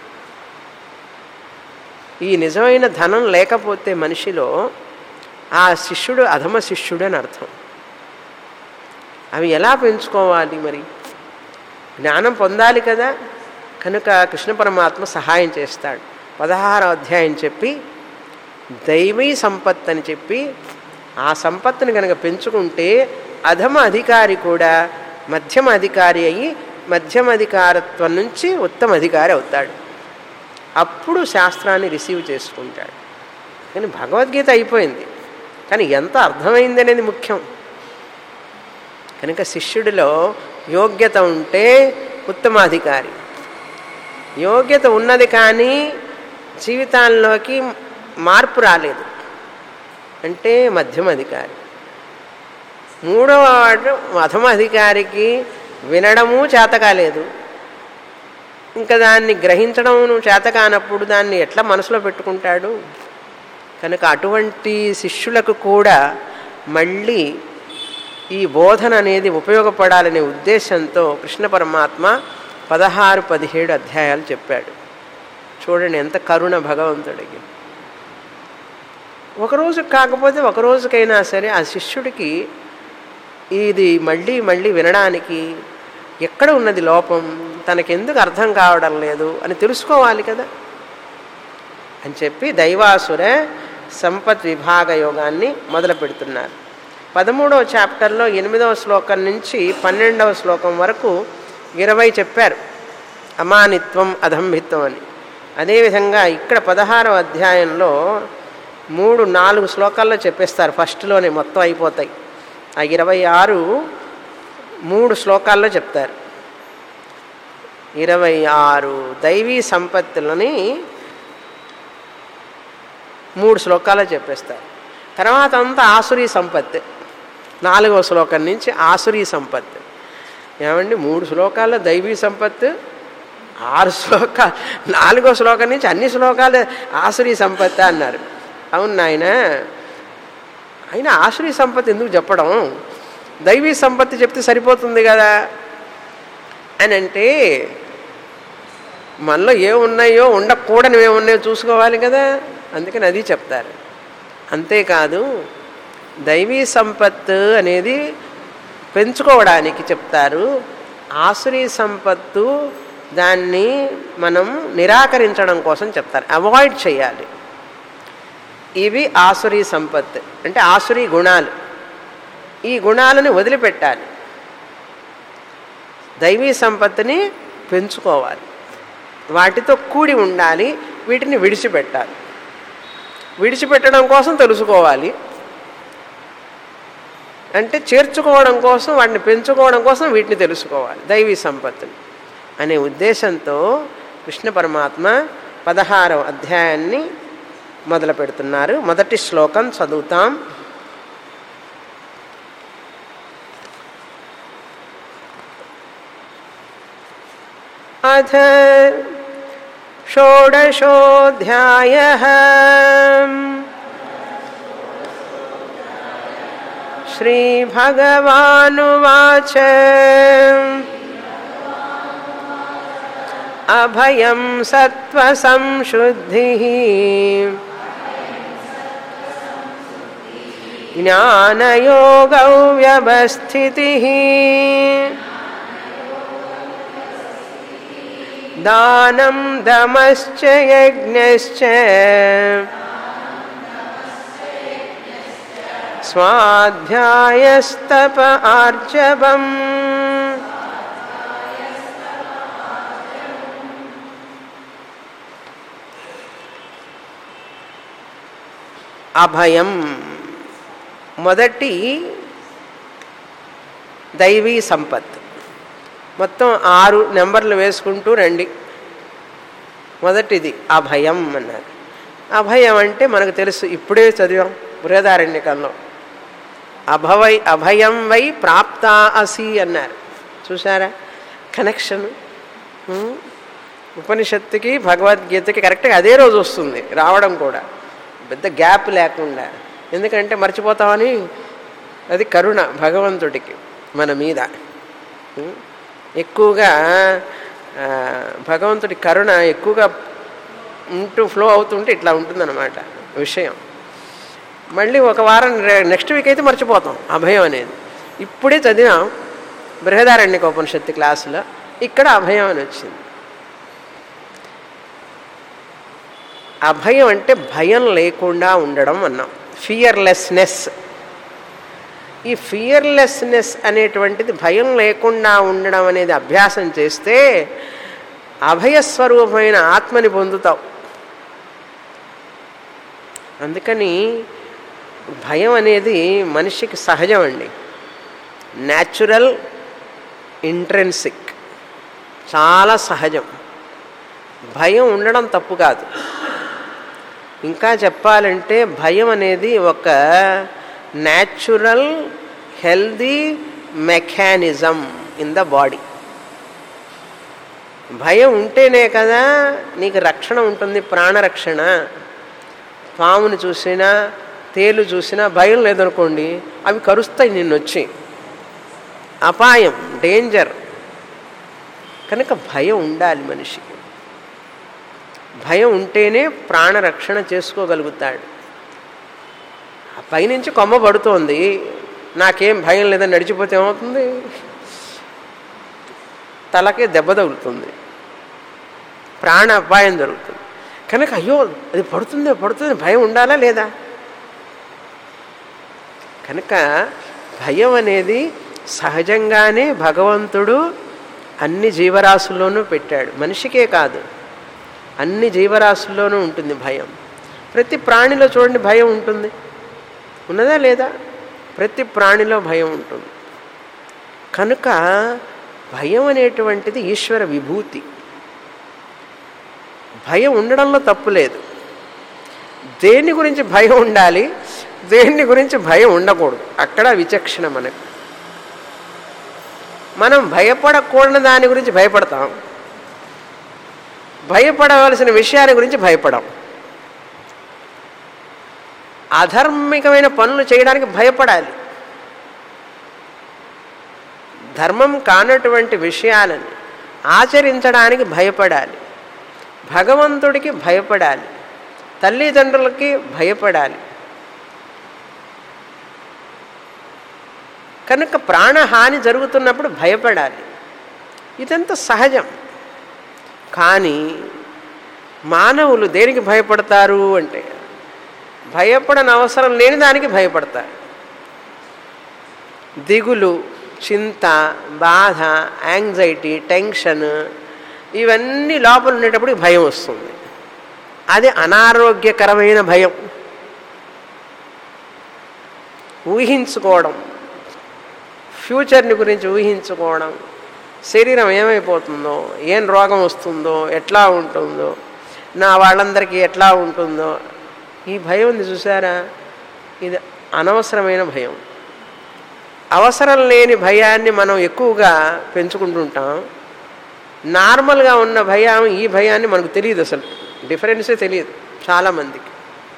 ఈ నిజమైన ధనం లేకపోతే మనిషిలో ఆ శిష్యుడు అధమ శిష్యుడు అని అర్థం అవి ఎలా పెంచుకోవాలి మరి జ్ఞానం పొందాలి కదా కనుక కృష్ణ పరమాత్మ సహాయం చేస్తాడు పదహారో అధ్యాయం చెప్పి దైవీ సంపత్ అని చెప్పి ఆ సంపత్తుని కనుక పెంచుకుంటే అధమ అధికారి కూడా మధ్యమ అధికారి అయ్యి మధ్యమ అధికారత్వం నుంచి ఉత్తమ అధికారి అవుతాడు అప్పుడు శాస్త్రాన్ని రిసీవ్ చేసుకుంటాడు కానీ భగవద్గీత అయిపోయింది కానీ ఎంత అర్థమైంది అనేది ముఖ్యం కనుక శిష్యుడిలో యోగ్యత ఉంటే ఉత్తమాధికారి యోగ్యత ఉన్నది కానీ జీవితాల్లోకి మార్పు రాలేదు అంటే మధ్యమ అధికారి మూడవ వాడు మధమ అధికారికి వినడము చేత కాలేదు ఇంకా దాన్ని గ్రహించడం చేత కానప్పుడు దాన్ని ఎట్లా మనసులో పెట్టుకుంటాడు కనుక అటువంటి శిష్యులకు కూడా మళ్ళీ ఈ బోధన అనేది ఉపయోగపడాలనే ఉద్దేశంతో కృష్ణ పరమాత్మ పదహారు పదిహేడు అధ్యాయాలు చెప్పాడు చూడండి ఎంత కరుణ భగవంతుడికి ఒకరోజు కాకపోతే ఒక రోజుకైనా సరే ఆ శిష్యుడికి ఇది మళ్ళీ మళ్ళీ వినడానికి ఎక్కడ ఉన్నది లోపం తనకెందుకు అర్థం కావడం లేదు అని తెలుసుకోవాలి కదా అని చెప్పి దైవాసుర సంపత్ విభాగ యోగాన్ని మొదలు పెడుతున్నారు పదమూడవ చాప్టర్లో ఎనిమిదవ శ్లోకం నుంచి పన్నెండవ శ్లోకం వరకు ఇరవై చెప్పారు అమానిత్వం అధంభిత్వం అని అదేవిధంగా ఇక్కడ పదహారవ అధ్యాయంలో మూడు నాలుగు శ్లోకాల్లో చెప్పేస్తారు ఫస్ట్లోనే మొత్తం అయిపోతాయి ఆ ఇరవై ఆరు మూడు శ్లోకాల్లో చెప్తారు ఇరవై ఆరు దైవీ సంపత్తులని మూడు శ్లోకాల్లో చెప్పేస్తారు తర్వాత అంతా ఆసురీ సంపత్తి నాలుగవ శ్లోకం నుంచి ఆసురీ సంపత్తి ఏమండి మూడు శ్లోకాల్లో దైవీ సంపత్తు ఆరు శ్లోక నాలుగో శ్లోకం నుంచి అన్ని శ్లోకాలు ఆసురీ సంపత్తి అన్నారు అవును నాయన అయినా ఆసురీ సంపత్తి ఎందుకు చెప్పడం దైవీ సంపత్తి చెప్తే సరిపోతుంది కదా అని అంటే మనలో ఏమున్నాయో ఉండకూడనివి ఏమున్నాయో చూసుకోవాలి కదా అందుకని అది చెప్తారు అంతేకాదు దైవీ సంపత్తు అనేది పెంచుకోవడానికి చెప్తారు ఆసురీ సంపత్తు దాన్ని మనం నిరాకరించడం కోసం చెప్తారు అవాయిడ్ చేయాలి ఇవి ఆసురీ సంపత్తు అంటే ఆసురీ గుణాలు ఈ గుణాలను వదిలిపెట్టాలి దైవీ సంపత్తిని పెంచుకోవాలి వాటితో కూడి ఉండాలి వీటిని విడిచిపెట్టాలి విడిచిపెట్టడం కోసం తెలుసుకోవాలి అంటే చేర్చుకోవడం కోసం వాటిని పెంచుకోవడం కోసం వీటిని తెలుసుకోవాలి దైవీ సంపత్తిని అనే ఉద్దేశంతో కృష్ణ పరమాత్మ పదహారవ అధ్యాయాన్ని మొదలు పెడుతున్నారు మొదటి శ్లోకం చదువుతాం అథ షోడశోధ్యాయ श्रीभगवानुवाच अभयं सत्त्वसंशुद्धिः ज्ञानयोगौ व्यवस्थितिः दानं दमश्च यज्ञश्च स्वाध्यायस्तप आर्जवम् అభయం మొదటి దైవీ సంపత్ మొత్తం ఆరు నెంబర్లు వేసుకుంటూ రండి మొదటిది అభయం అన్నారు అభయం అంటే మనకు తెలుసు ఇప్పుడే చదివాం బృహదారణ్యకంలో అభవై అభయం వై ప్రాప్తా అసి అన్నారు చూసారా కనెక్షన్ ఉపనిషత్తుకి భగవద్గీతకి కరెక్ట్గా అదే రోజు వస్తుంది రావడం కూడా పెద్ద గ్యాప్ లేకుండా ఎందుకంటే మర్చిపోతామని అది కరుణ భగవంతుడికి మన మీద ఎక్కువగా భగవంతుడి కరుణ ఎక్కువగా ఉంటూ ఫ్లో అవుతుంటే ఇట్లా ఉంటుందన్నమాట విషయం మళ్ళీ ఒక వారం నెక్స్ట్ వీక్ అయితే మర్చిపోతాం అభయం అనేది ఇప్పుడే చదివాం బృహదారణ్యక ఉపనిషత్తు క్లాసులో ఇక్కడ అభయం అని వచ్చింది అభయం అంటే భయం లేకుండా ఉండడం అన్నాం ఫియర్లెస్నెస్ ఈ ఫియర్లెస్నెస్ అనేటువంటిది భయం లేకుండా ఉండడం అనేది అభ్యాసం చేస్తే అభయస్వరూపమైన ఆత్మని పొందుతావు అందుకని భయం అనేది మనిషికి సహజం అండి న్యాచురల్ ఇంట్రెన్సిక్ చాలా సహజం భయం ఉండడం తప్పు కాదు ఇంకా చెప్పాలంటే భయం అనేది ఒక natural healthy mechanism in the body భయం ఉంటేనే కదా నీకు రక్షణ ఉంటుంది ప్రాణరక్షణ పాముని చూసినా తేలు చూసినా భయం లేదనుకోండి అవి కరుస్తాయి నిన్నొచ్చి అపాయం డేంజర్ కనుక భయం ఉండాలి మనిషికి భయం ఉంటేనే ప్రాణరక్షణ చేసుకోగలుగుతాడు ఆ పైనుంచి కొమ్మ పడుతోంది నాకేం భయం లేదని నడిచిపోతే ఏమవుతుంది తలకే దెబ్బ తగులుతుంది ప్రాణ అపాయం జరుగుతుంది కనుక అయ్యో అది పడుతుందో పడుతుంది భయం ఉండాలా లేదా కనుక భయం అనేది సహజంగానే భగవంతుడు అన్ని జీవరాశుల్లోనూ పెట్టాడు మనిషికే కాదు అన్ని జీవరాశుల్లోనూ ఉంటుంది భయం ప్రతి ప్రాణిలో చూడండి భయం ఉంటుంది ఉన్నదా లేదా ప్రతి ప్రాణిలో భయం ఉంటుంది కనుక భయం అనేటువంటిది ఈశ్వర విభూతి భయం ఉండడంలో తప్పు లేదు దేని గురించి భయం ఉండాలి దేని గురించి భయం ఉండకూడదు అక్కడ విచక్షణ మనకు మనం భయపడకూడని దాని గురించి భయపడతాం భయపడవలసిన విషయాల గురించి భయపడం అధర్మికమైన పనులు చేయడానికి భయపడాలి ధర్మం కానటువంటి విషయాలని ఆచరించడానికి భయపడాలి భగవంతుడికి భయపడాలి తల్లిదండ్రులకి భయపడాలి కనుక ప్రాణహాని జరుగుతున్నప్పుడు భయపడాలి ఇదంతా సహజం కానీ మానవులు దేనికి భయపడతారు అంటే భయపడని అవసరం లేని దానికి భయపడతారు దిగులు చింత బాధ యాంగ్జైటీ టెన్షన్ ఇవన్నీ లోపల ఉండేటప్పుడు భయం వస్తుంది అది అనారోగ్యకరమైన భయం ఊహించుకోవడం ఫ్యూచర్ని గురించి ఊహించుకోవడం శరీరం ఏమైపోతుందో ఏం రోగం వస్తుందో ఎట్లా ఉంటుందో నా వాళ్ళందరికీ ఎట్లా ఉంటుందో ఈ భయం ఉంది చూసారా ఇది అనవసరమైన భయం అవసరం లేని భయాన్ని మనం ఎక్కువగా పెంచుకుంటుంటాం నార్మల్గా ఉన్న భయం ఈ భయాన్ని మనకు తెలియదు అసలు డిఫరెన్సే తెలియదు చాలామందికి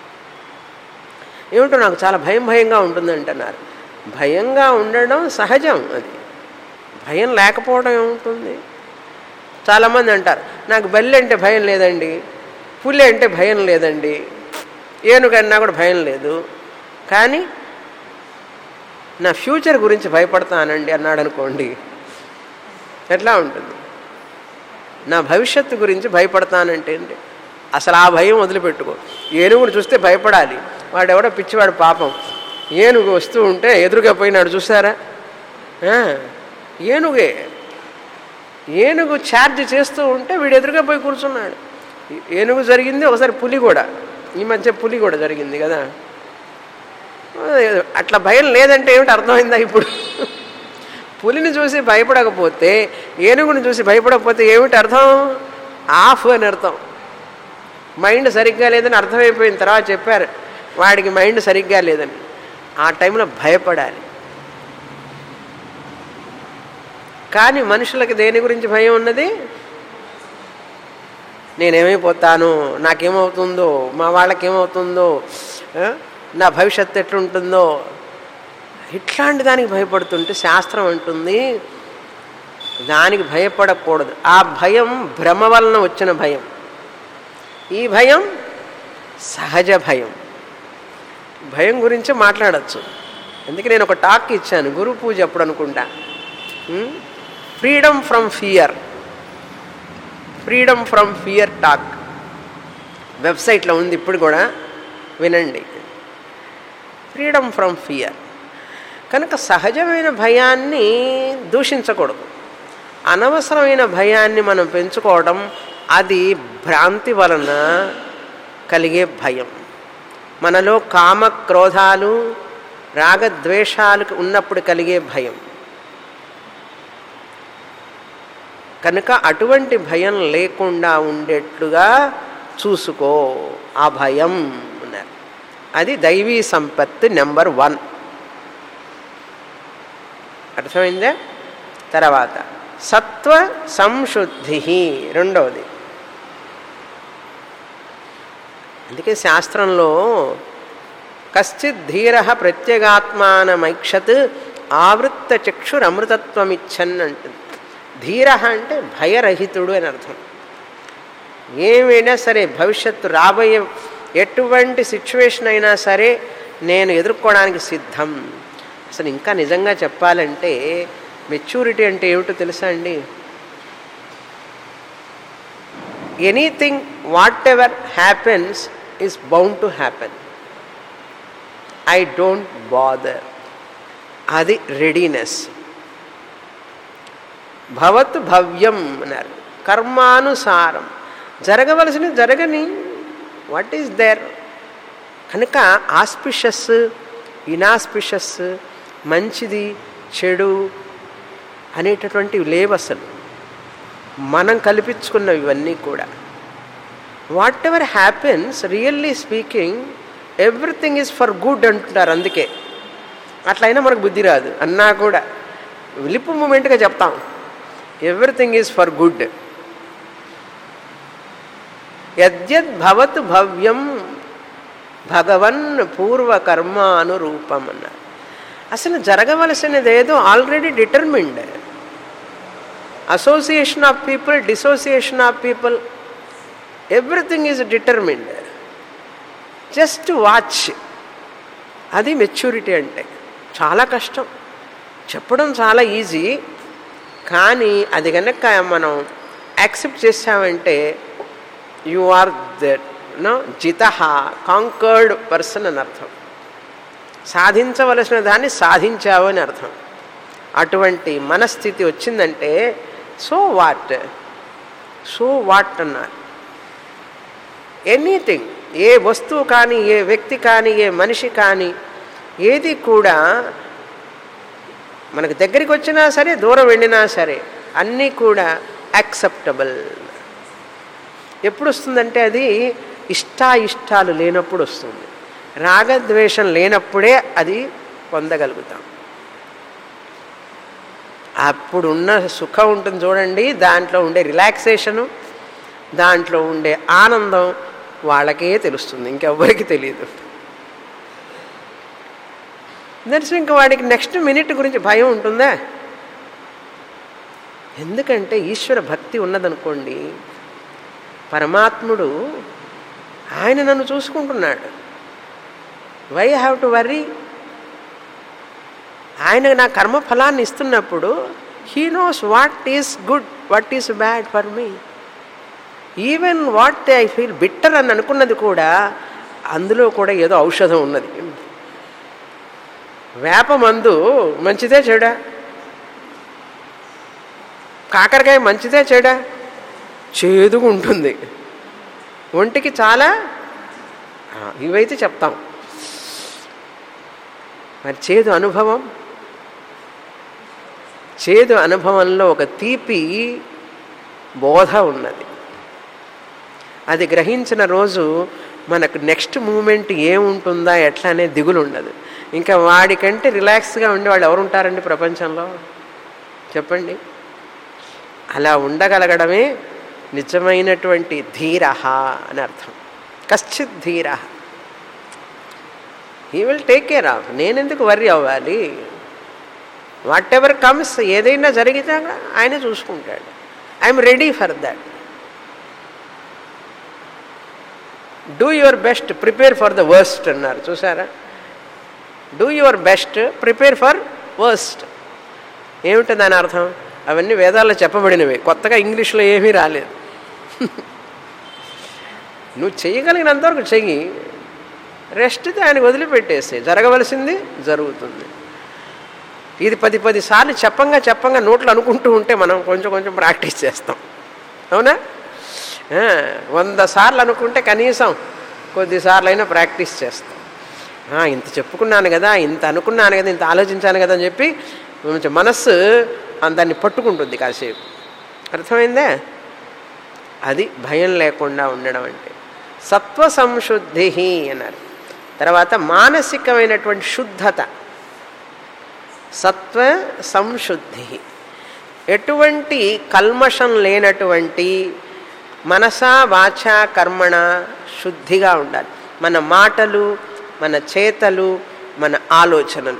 ఏమిటో నాకు చాలా భయం భయంగా ఉంటుంది అంటున్నారు భయంగా ఉండడం సహజం అది భయం లేకపోవడం ఏముంటుంది చాలామంది అంటారు నాకు బల్లి అంటే భయం లేదండి పులి అంటే భయం లేదండి ఏనుగన్నా కూడా భయం లేదు కానీ నా ఫ్యూచర్ గురించి భయపడతానండి అన్నాడు అనుకోండి ఎట్లా ఉంటుంది నా భవిష్యత్తు గురించి భయపడతానంటే ఏంటి అసలు ఆ భయం వదిలిపెట్టుకో ఏనుగును చూస్తే భయపడాలి వాడెవడో పిచ్చివాడు పాపం ఏనుగు వస్తూ ఉంటే ఎదురుగా పోయినాడు చూసారా ఆ, ఏనుగే ఏనుగు ఛార్జ్ చేస్తూ ఉంటే వీడు ఎదురుగా పోయి కూర్చున్నాడు ఏనుగు జరిగింది ఒకసారి పులి కూడా ఈ మధ్య పులి కూడా జరిగింది కదా అట్లా భయం లేదంటే ఏమిటి అర్థమైందా ఇప్పుడు పులిని చూసి భయపడకపోతే ఏనుగుని చూసి భయపడకపోతే ఏమిటి అర్థం ఆఫ్ అని అర్థం మైండ్ సరిగ్గా లేదని అర్థమైపోయిన తర్వాత చెప్పారు వాడికి మైండ్ సరిగ్గా లేదని ఆ టైంలో భయపడాలి కానీ మనుషులకి దేని గురించి భయం ఉన్నది నేనేమైపోతాను నాకేమవుతుందో మా వాళ్ళకేమవుతుందో ఆ? నా భవిష్యత్తు ఎట్లుంటుందో ఇట్లాంటి దానికి భయపడుతుంటే శాస్త్రం అంటుంది దానికి భయపడకూడదు ఆ భయం భ్రమ వలన వచ్చిన భయం ఈ భయం సహజ భయం భయం గురించి మాట్లాడచ్చు అందుకే నేను ఒక టాక్ ఇచ్చాను గురు పూజ అప్పుడు అనుకుంటా freedom from fear freedom from fear talk వెబ్సైట్లో ఉంది ఇప్పుడు కూడా వినండి ఫ్రీడమ్ ఫ్రమ్ ఫియర్ కనుక సహజమైన భయాన్ని దూషించకూడదు అనవసరమైన భయాన్ని మనం పెంచుకోవడం అది భ్రాంతి వలన కలిగే భయం మనలో కామ క్రోధాలు రాగద్వేషాలు ఉన్నప్పుడు కలిగే భయం కనుక అటువంటి భయం లేకుండా ఉండేట్లుగా చూసుకో ఆ భయం అన్నారు అది దైవీ సంపత్తి నెంబర్ వన్ అర్థమైందా తర్వాత సత్వ సంశుద్ధి రెండవది అందుకే శాస్త్రంలో కశ్చిత్ ధీర ప్రత్యేగాత్మానమైక్షత్ ఆవృత్త చక్షురమృతత్వమిచ్చన్ అంటుంది ధీర అంటే భయరహితుడు అని అర్థం ఏమైనా సరే భవిష్యత్తు రాబోయే ఎటువంటి సిచ్యువేషన్ అయినా సరే నేను ఎదుర్కోవడానికి సిద్ధం అసలు ఇంకా నిజంగా చెప్పాలంటే మెచ్యూరిటీ అంటే ఏమిటో తెలుసా అండి anything whatever happens is bound to happen I don't bother అది రెడీనెస్ భవత్ భవ్యం అన్నారు కర్మానుసారం జరగవలసిన జరగని వాట్ ఈస్ దేర్ కనుక ఆస్పిషస్ ఇనాస్పిషస్ మంచిది చెడు అనేటటువంటివి లేవు అసలు మనం కల్పించుకున్నవి ఇవన్నీ కూడా whatever happens really speaking everything is for good అంటున్నారు అందుకే అట్లయినా మనకు బుద్ధి రాదు అన్నా కూడా లిప్ మూమెంట్గా చెప్తాం ఎవ్రీథింగ్ ఈజ్ ఫర్ గుడ్ యద్యద్ భవత్ భవ్యం భగవన్ పూర్వకర్మ అనురూపం అన్నారు అసలు జరగవలసినది ఏదో already determined association of people dissociation of people everything is determined just watch అది మెచ్యూరిటీ అంటే చాలా కష్టం చెప్పడం చాలా ఈజీ కానీ అది కనుక మనం యాక్సెప్ట్ చేసామంటే యు ఆర్ ద నో జిత కాంకర్డ్ పర్సన్ అని అర్థం సాధించవలసిన దాన్ని సాధించావు అని అర్థం అటువంటి మనస్థితి వచ్చిందంటే సో వాట్ సో వాట్ అన్నారు ఎనీథింగ్ ఏ వస్తువు కానీ ఏ వ్యక్తి కానీ ఏ మనిషి కానీ ఏది కూడా మనకు దగ్గరికి వచ్చినా సరే దూరం వెళ్ళినా సరే అన్నీ కూడా యాక్సెప్టబుల్ ఎప్పుడు వస్తుందంటే అది ఇష్టాయిష్టాలు లేనప్పుడు వస్తుంది రాగద్వేషం లేనప్పుడే అది పొందగలుగుతాం అప్పుడున్న సుఖం ఉంటుంది చూడండి దాంట్లో ఉండే రిలాక్సేషను దాంట్లో ఉండే ఆనందం వాళ్ళకే తెలుస్తుంది ఇంకెవ్వరికి తెలియదు దర్శనం ఇంకా వాడికి నెక్స్ట్ మినిట్ గురించి భయం ఉంటుందా ఎందుకంటే ఈశ్వర భక్తి ఉన్నదనుకోండి పరమాత్ముడు ఆయన నన్ను చూసుకుంటున్నాడు వై హ్యావ్ టు వర్రీ ఆయన నా కర్మ ఫలాన్ని ఇస్తున్నప్పుడు he knows what is good what is bad for me even what I feel bitter అని అనుకున్నది కూడా అందులో కూడా ఏదో ఔషధం ఉన్నది వేప మందు మంచిదే చెడా కాకరకాయ మంచిదే చెడా చేదుగా ఉంటుంది ఒంటికి చాలా ఇవైతే చెప్తాం మరి చేదు అనుభవం చేదు అనుభవంలో ఒక తీపి బోధ ఉన్నది అది గ్రహించిన రోజు మనకు నెక్స్ట్ మూమెంట్ ఏముంటుందా ఎట్లా అనే దిగులు ఉండదు ఇంకా వాడికంటే రిలాక్స్గా ఉండే వాళ్ళు ఎవరు ఉంటారండి ప్రపంచంలో చెప్పండి అలా ఉండగలగడమే నిజమైనటువంటి ధీర అని అర్థం కశ్చిత్ ధీర he will take care of నేనెందుకు వర్రీ అవ్వాలి వాట్ ఎవర్ కమ్స్ ఏదైనా జరిగితే ఆయన చూసుకుంటాడు I'm ready for that do your best prepare for the worst అన్నారు చూసారా do your best prepare for worst ఏమిటి దాని అర్థం అవన్నీ వేదాల్లో చెప్పబడినవి కొత్తగా ఇంగ్లీష్లో ఏమీ రాలేదు నువ్వు చేయగలిగినంతవరకు చెయ్యి రెస్ట్ ఆయనకు వదిలిపెట్టేసి జరగవలసింది జరుగుతుంది ఇది పది పది సార్లు చెప్పంగా చెప్పంగా నోట్లు అనుకుంటూ ఉంటే మనం కొంచెం కొంచెం ప్రాక్టీస్ చేస్తాం అవునా వంద సార్లు అనుకుంటే కనీసం కొద్దిసార్లు అయినా ప్రాక్టీస్ చేస్తాం ఇంత చెప్పుకున్నాను కదా ఇంత అనుకున్నాను కదా ఇంత ఆలోచించాను కదా అని చెప్పి కొంచెం మనస్సు దాన్ని పట్టుకుంటుంది కాసేపు అర్థమైందే అది భయం లేకుండా ఉండడం అంటే సత్వ సంశుద్ధి అన్నారు తర్వాత మానసికమైనటువంటి శుద్ధత సత్వ సంశుద్ధి ఎటువంటి కల్మషం లేనటువంటి మనస వాచ కర్మణ శుద్ధిగా ఉండాలి మన మాటలు మన చేతలు మన ఆలోచనలు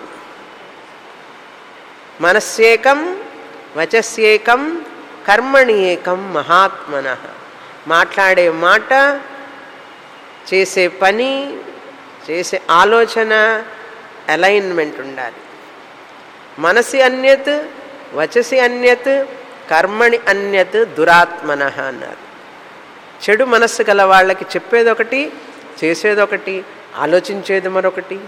మనస్యేకం వచస్యేకం కర్మణి ఏకం మహాత్మన మాట్లాడే మాట చేసే పని చేసే ఆలోచన అలైన్మెంట్ ఉండాలి మనసి అన్యత్ వచసి అన్యత్ కర్మణి అన్యత్ దురాత్మన అన్నారు చెడు మనస్సు గల వాళ్ళకి చెప్పేదొకటి చేసేదొకటి ఆలోచించేది మరొకటి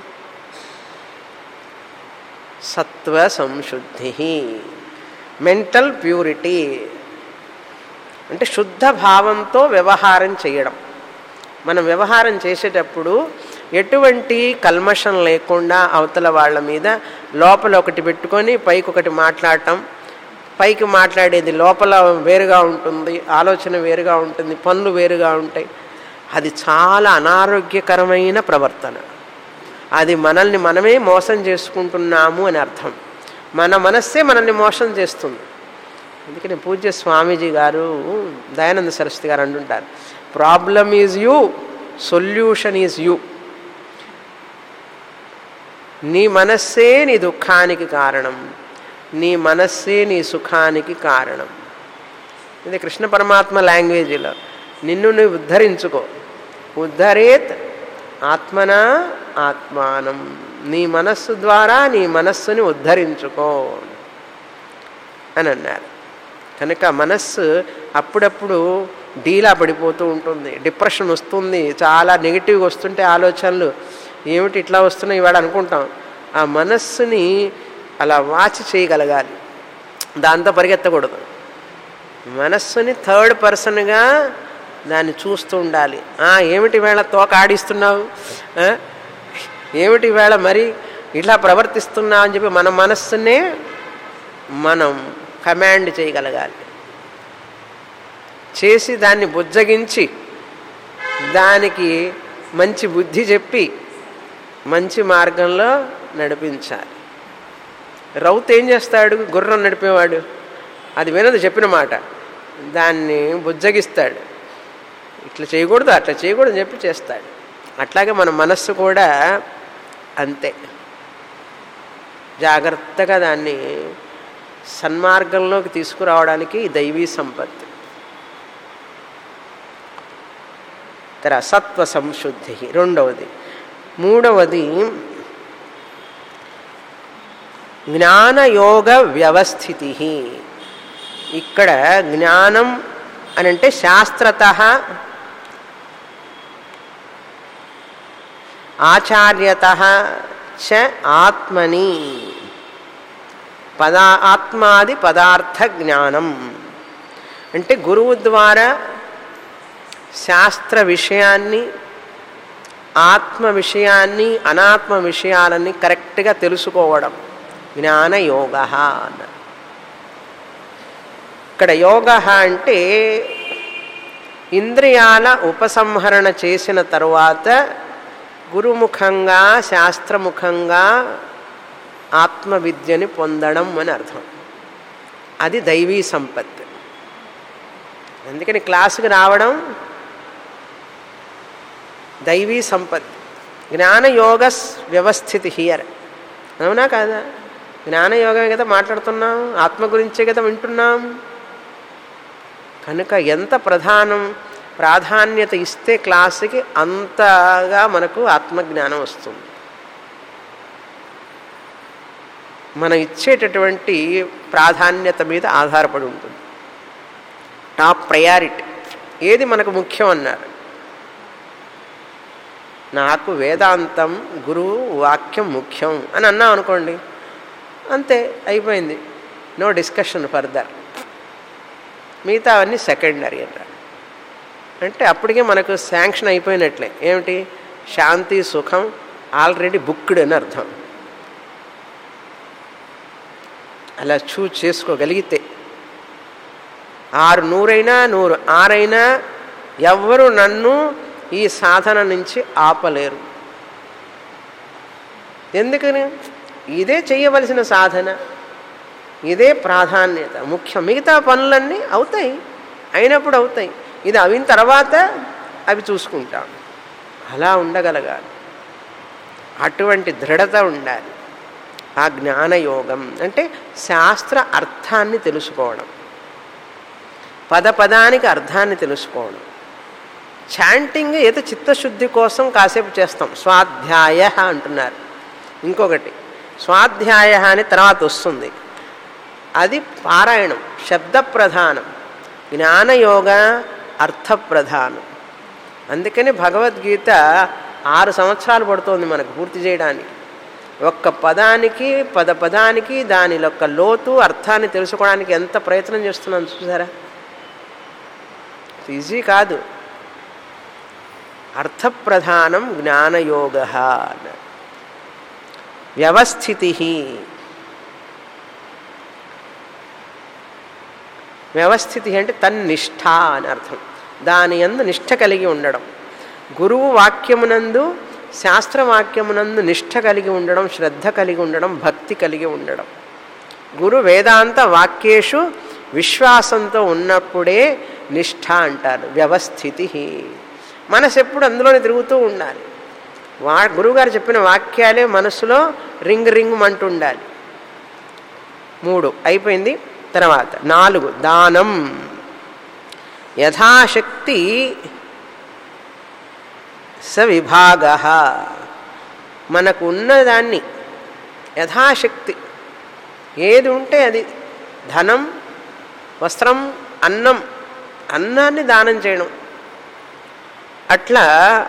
సత్వ సంశుద్ధి మెంటల్ ప్యూరిటీ అంటే శుద్ధ భావంతో వ్యవహారం చేయడం మనం వ్యవహారం చేసేటప్పుడు ఎటువంటి కల్మషం లేకుండా అవతల వాళ్ళ మీద లోపల ఒకటి పెట్టుకొని పైకి ఒకటి మాట్లాడటం పైకి మాట్లాడేది లోపల వేరుగా ఉంటుంది ఆలోచన వేరుగా ఉంటుంది పనులు వేరుగా ఉంటాయి అది చాలా అనారోగ్యకరమైన ప్రవర్తన అది మనల్ని మనమే మోసం చేసుకుంటున్నాము అని అర్థం మన మనస్సే మనల్ని మోసం చేస్తుంది అందుకని పూజ్య స్వామీజీ గారు దయానంద సరస్వతి గారు అంటుంటారు problem is you solution is you నీ మనస్సే నీ దుఃఖానికి కారణం నీ మనస్సే నీ సుఖానికి కారణం ఇది కృష్ణ పరమాత్మ లాంగ్వేజీలో నిన్ను నువ్వు ఉద్ధరించుకో ఉద్ధరేత్ ఆత్మన ఆత్మానం నీ మనస్సు ద్వారా నీ మనస్సుని ఉద్ధరించుకో అని అన్నారు కనుక మనస్సు అప్పుడప్పుడు డీలా పడిపోతూ ఉంటుంది డిప్రెషన్ వస్తుంది చాలా నెగిటివ్గా వస్తుంటే ఆలోచనలు ఏమిటి ఇట్లా వస్తున్నాయి ఇవాళ అనుకుంటాం ఆ మనస్సుని అలా వాచ్ చేయగలగాలి దాంతో పరిగెత్తకూడదు మనస్సుని థర్డ్ పర్సన్గా దాన్ని చూస్తూ ఉండాలి ఏమిటి వేళ తోక ఆడిస్తున్నావు ఏమిటి వేళ మరి ఇట్లా ప్రవర్తిస్తున్నావు అని చెప్పి మన మనస్సునే మనం కమాండ్ చేయగలగాలి చేసి దాన్ని బుజ్జగించి దానికి మంచి బుద్ధి చెప్పి మంచి మార్గంలో నడిపించాలి రౌత్ ఏం చేస్తాడు గుర్రం నడిపేవాడు అది వినదు చెప్పిన మాట దాన్ని బుజ్జగిస్తాడు ఇట్లా చేయకూడదు అట్లా చేయకూడదు అని చెప్పి చేస్తాడు అట్లాగే మన మనస్సు కూడా అంతే జాగ్రత్తగా దాన్ని సన్మార్గంలోకి తీసుకురావడానికి దైవీ సంపత్తి తర్వాత సత్వ సంశుద్ధి రెండవది మూడవది జ్ఞానయోగ వ్యవస్థితి ఇక్కడ జ్ఞానం అని అంటే శాస్త్రత ఆచార్యత చ ఆత్మని పదా ఆత్మాది పదార్థ జ్ఞానం అంటే గురువు ద్వారా శాస్త్ర విషయాన్ని ఆత్మ విషయాన్ని అనాత్మ విషయాలని కరెక్ట్గా తెలుసుకోవడం జ్ఞానయోగ అన్న ఇక్కడ యోగ అంటే ఇంద్రియాల ఉపసంహరణ చేసిన తరువాత గురుముఖంగా శాస్త్రముఖంగా ఆత్మవిద్యని పొందడం అని అర్థం అది దైవీ సంపత్తి అందుకని క్లాసుకి రావడం దైవీ సంపత్తి జ్ఞానయోగ వ్యవస్థితి హియర్ అవునా కాదా జ్ఞానయోగమే కదా మాట్లాడుతున్నాం ఆత్మ గురించే కదా వింటున్నాం కనుక ఎంత ప్రధానం ప్రాధాన్యత ఇస్తే క్లాసుకి అంతగా మనకు ఆత్మజ్ఞానం వస్తుంది మనం ఇచ్చేటటువంటి ప్రాధాన్యత మీద ఆధారపడి ఉంటుంది టాప్ ప్రయారిటీ ఏది మనకు ముఖ్యం అన్నారు నాకు వేదాంతం గురువు వాక్యం ముఖ్యం అని అన్నాం అనుకోండి అంతే అయిపోయింది నో డిస్కషన్ ఫర్దర్ మిగతా అవన్నీ సెకండరీ అంటారు అంటే అప్పటికే మనకు శాంక్షన్ అయిపోయినట్లే ఏమిటి శాంతి సుఖం ఆల్రెడీ బుక్డ్ అని అర్థం అలా చూజ్ చేసుకోగలిగితే ఆరు నూరైనా నూరు ఆరైనా ఎవ్వరు నన్ను ఈ సాధన నుంచి ఆపలేరు ఎందుకని ఇదే చేయవలసిన సాధన ఇదే ప్రాధాన్యత ముఖ్యం మిగతా పనులన్నీ అవుతాయి అయినప్పుడు అవుతాయి ఇది అయిన తర్వాత అవి చూసుకుంటాం అలా ఉండగలగాలి అటువంటి దృఢత ఉండాలి ఆ జ్ఞానయోగం అంటే శాస్త్ర అర్థాన్ని తెలుసుకోవడం పద పదానికి అర్థాన్ని తెలుసుకోవడం చాంటింగ్ ఏదో చిత్తశుద్ధి కోసం కాసేపు చేస్తాం స్వాధ్యాయ అంటున్నారు ఇంకొకటి స్వాధ్యాయ అని తర్వాత వస్తుంది అది పారాయణం శబ్ద ప్రధానం జ్ఞానయోగ అర్థ ప్రధానం అందుకని భగవద్గీత ఆరు సంవత్సరాలు పడుతోంది మనకు పూర్తి చేయడానికి ఒక్క పదానికి పద పదానికి దాని యొక్క లోతు అర్థాన్ని తెలుసుకోవడానికి ఎంత ప్రయత్నం చేస్తున్నాను చూసారా ఈజీ కాదు అర్థప్రధానం జ్ఞానయోగ వ్యవస్థితి వ్యవస్థితి అంటే తన్నిష్ట అని అర్థం దాని యందు నిష్ఠ కలిగి ఉండడం గురువు వాక్యమునందు శాస్త్రవాక్యమునందు నిష్ఠ కలిగి ఉండడం శ్రద్ధ కలిగి ఉండడం భక్తి కలిగి ఉండడం గురు వేదాంత వాక్యేషు విశ్వాసంతో ఉన్నప్పుడే నిష్ఠ అంటారు వ్యవస్థితి మనసు ఎప్పుడు అందులోనే తిరుగుతూ ఉండాలి వా గురువుగారు చెప్పిన వాక్యాలే మనసులో రింగ్ రింగ్ అంటూ ఉండాలి మూడు అయిపోయింది తర్వాత నాలుగు దానం యథాశక్తి స విభాగ మనకు ఉన్నదాన్ని యథాశక్తి ఏది ఉంటే అది ధనం వస్త్రం అన్నం అన్నాన్ని దానం చేయడం అట్లా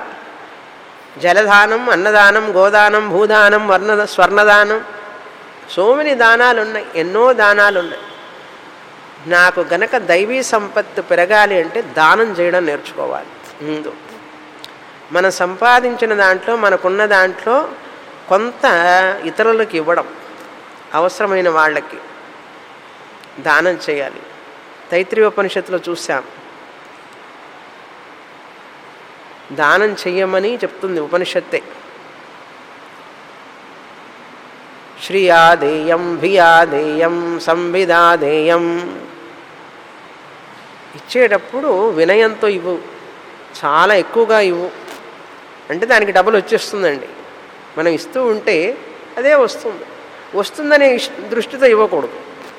జలదానం అన్నదానం గోదానం భూదానం వర్ణ స్వర్ణదానం సో మెనీ దానాలు ఉన్నాయి ఎన్నో దానాలు ఉన్నాయి నాకు గనక దైవీ సంపత్తు పెరగాలి అంటే దానం చేయడం నేర్చుకోవాలి ముందు మనం సంపాదించిన దాంట్లో మనకున్న దాంట్లో కొంత ఇతరులకు ఇవ్వడం అవసరమైన వాళ్ళకి దానం చేయాలి తైత్రి ఉపనిషత్తులో చూసాం దానం చెయ్యమని చెప్తుంది ఉపనిషత్తే శ్రియాదేయం భియాదేయం సంవిదాదేయం ఇచ్చేటప్పుడు వినయంతో ఇవ్వు చాలా ఎక్కువగా ఇవ్వు అంటే దానికి డబ్బులు వచ్చేస్తుందండి మనం ఇస్తూ ఉంటే అదే వస్తుంది వస్తుందనే ఇష్- దృష్టితో ఇవ్వకూడదు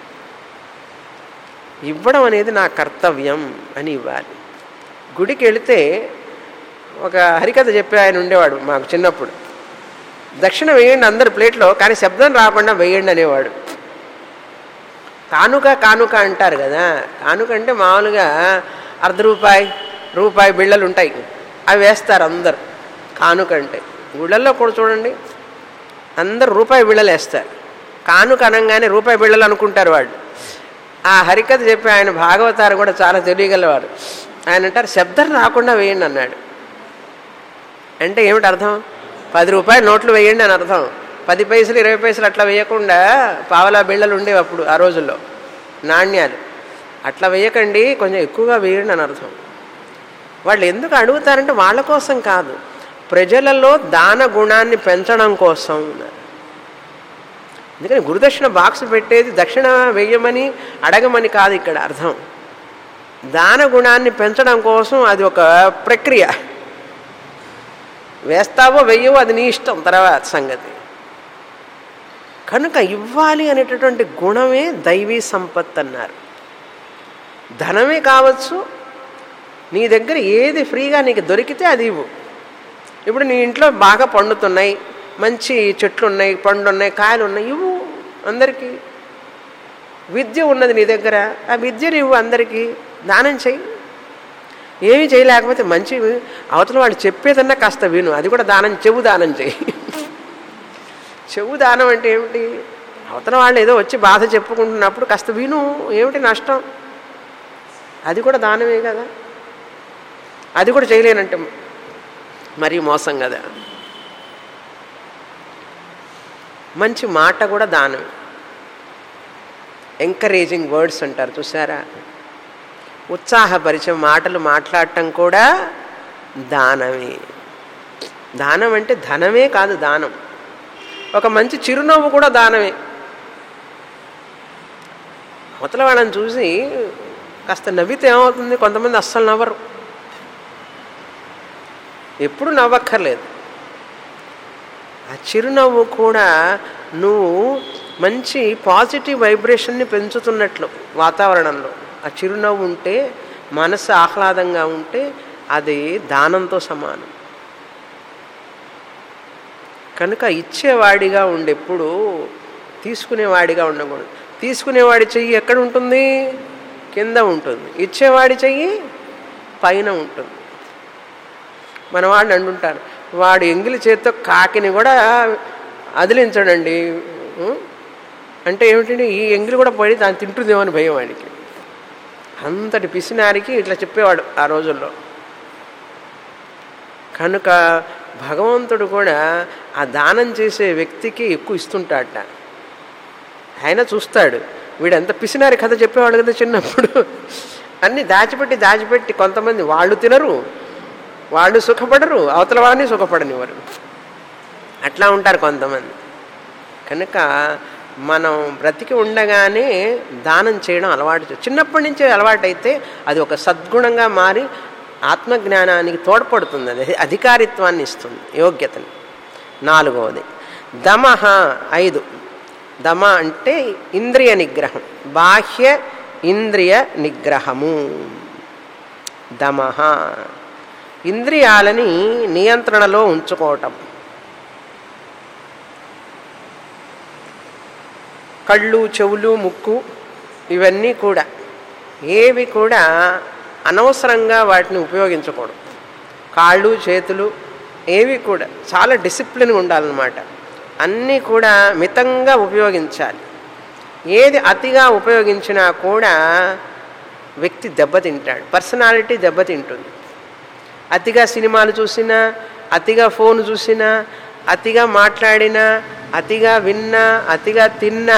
ఇవ్వడం అనేది నా కర్తవ్యం అని ఇవ్వాలి గుడికి వెళితే ఒక హరికథ చెప్పే ఆయన ఉండేవాడు మాకు చిన్నప్పుడు దక్షిణ వేయండి అందరి ప్లేట్లో కానీ శబ్దం రాకుండా వేయండి అనేవాడు కానుక కానుక అంటారు కదా కానుక అంటే మామూలుగా అర్ధ రూపాయి రూపాయి బిళ్ళలు ఉంటాయి అవి వేస్తారు అందరు కానుక అంటే గుళ్ళల్లో కూడా చూడండి అందరు రూపాయి బిళ్ళలు వేస్తారు కానుక అనగానే రూపాయి బిళ్ళలు అనుకుంటారు వాళ్ళు ఆ హరికథ చెప్పి ఆయన భాగవతారు కూడా చాలా తెలియగలవారు ఆయన అంటారు శబ్దం రాకుండా వేయండి అన్నాడు అంటే ఏమిటి అర్థం పది రూపాయలు నోట్లు వేయండి అని అర్థం పది పైసలు ఇరవై పైసలు అట్లా వేయకుండా పావలా బిళ్ళలు ఉండేవి అప్పుడు ఆ రోజుల్లో నాణ్యాలు అట్లా వేయకండి కొంచెం ఎక్కువగా వేయండి అని అర్థం వాళ్ళు ఎందుకు అడుగుతారంటే వాళ్ళ కోసం కాదు ప్రజలలో దాన గుణాన్ని పెంచడం కోసం అన్నారు. అందుకని గురుదక్షిణ బాక్స్ పెట్టేది దక్షిణ వేయమని అడగమని కాదు ఇక్కడ అర్థం దాన గుణాన్ని పెంచడం కోసం అది ఒక ప్రక్రియ వేస్తావో వెయ్యవో అది నీ ఇష్టం తర్వాత సంగతి కనుక ఇవ్వాలి అనేటటువంటి గుణమే దైవీ సంపత్ అన్నారు ధనమే కావచ్చు నీ దగ్గర ఏది ఫ్రీగా నీకు దొరికితే అది ఇవ్వు ఇప్పుడు నీ ఇంట్లో బాగా పండుతున్నాయి మంచి చెట్లు ఉన్నాయి పండ్లు ఉన్నాయి కాయలు ఉన్నాయి ఇవ్వు అందరికీ విద్య ఉన్నది నీ దగ్గర ఆ విద్యను ఇవ్వు అందరికీ దానం చెయ్యి ఏమీ చేయలేకపోతే మంచి అవతల వాళ్ళు చెప్పేదన్నా కాస్త విను అది కూడా దానం చెవు దానం చెయ్యి చెవు దానం అంటే ఏమిటి అవతల వాళ్ళు ఏదో వచ్చి బాధ చెప్పుకుంటున్నప్పుడు కాస్త విను ఏమిటి నష్టం అది కూడా దానమే కదా అది కూడా చేయలేనంటే మరీ మోసం కదా మంచి మాట కూడా దానమే ఎంకరేజింగ్ వర్డ్స్ అంటారు చూసారా ఉత్సాహపరిచే మాటలు మాట్లాడటం కూడా దానమే దానం అంటే ధనమే కాదు దానం ఒక మంచి చిరునవ్వు కూడా దానమే అవతల వాళ్ళని చూసి కాస్త నవ్వితే ఏమవుతుంది కొంతమంది అస్సలు నవ్వరు ఎప్పుడు నవ్వక్కర్లేదు ఆ చిరునవ్వు కూడా నువ్వు మంచి పాజిటివ్ వైబ్రేషన్ని పెంచుతున్నట్లు వాతావరణంలో ఆ చిరునవ్వు ఉంటే మనసు ఆహ్లాదంగా ఉంటే అది దానంతో సమానం కనుక ఇచ్చేవాడిగా ఉండేప్పుడు తీసుకునేవాడిగా ఉండకూడదు తీసుకునేవాడి చెయ్యి ఎక్కడ ఉంటుంది కింద ఉంటుంది ఇచ్చేవాడి చెయ్యి పైన ఉంటుంది మన వాడిని అంటుంటారు వాడు ఎంగిలి చేత్తో కాకిని కూడా అదిలించడండి ఉం? అంటే ఏమిటంటే ఈ ఎంగిలి కూడా పోయి దాన్ని తింటుందేమో అని భయం వాడికి అంతటి పిసినారికి ఇట్లా చెప్పేవాడు ఆ రోజుల్లో కనుక భగవంతుడు కూడా ఆ దానం చేసే వ్యక్తికి ఎక్కువ ఇస్తుంటాడట ఆయన చూస్తాడు వీడు ఎంత పిసినారి కథ చెప్పేవాడు కదా చిన్నప్పుడు అన్నీ దాచిపెట్టి దాచిపెట్టి కొంతమంది వాళ్ళు తినరు వాళ్ళు సుఖపడరు అవతల వాళ్ళని సుఖపడనివ్వరు అట్లా ఉంటారు కొంతమంది కనుక మనం బ్రతికి ఉండగానే దానం చేయడం అలవాటు చే- చిన్నప్పటి నుంచే అలవాటు అయితే అది ఒక సద్గుణంగా మారి ఆత్మజ్ఞానానికి తోడ్పడుతుంది అది అధికారిత్వాన్ని ఇస్తుంది యోగ్యతని నాలుగవది దమహ ఐదు దమ అంటే ఇంద్రియ నిగ్రహం బాహ్య ఇంద్రియ నిగ్రహము దమహ ఇంద్రియాలని నియంత్రణలో ఉంచుకోవటం కళ్ళు చెవులు ముక్కు ఇవన్నీ కూడా ఏవి కూడా అనవసరంగా వాటిని ఉపయోగించకూడదు కాళ్ళు చేతులు ఏవి కూడా చాలా డిసిప్లిన్ ఉండాలన్నమాట అన్నీ కూడా మితంగా ఉపయోగించాలి ఏది అతిగా ఉపయోగించినా కూడా వ్యక్తి దెబ్బతింటాడు పర్సనాలిటీ దెబ్బతింటుంది అతిగా సినిమాలు చూసినా అతిగా ఫోన్ చూసినా అతిగా మాట్లాడినా అతిగా విన్నా అతిగా తిన్నా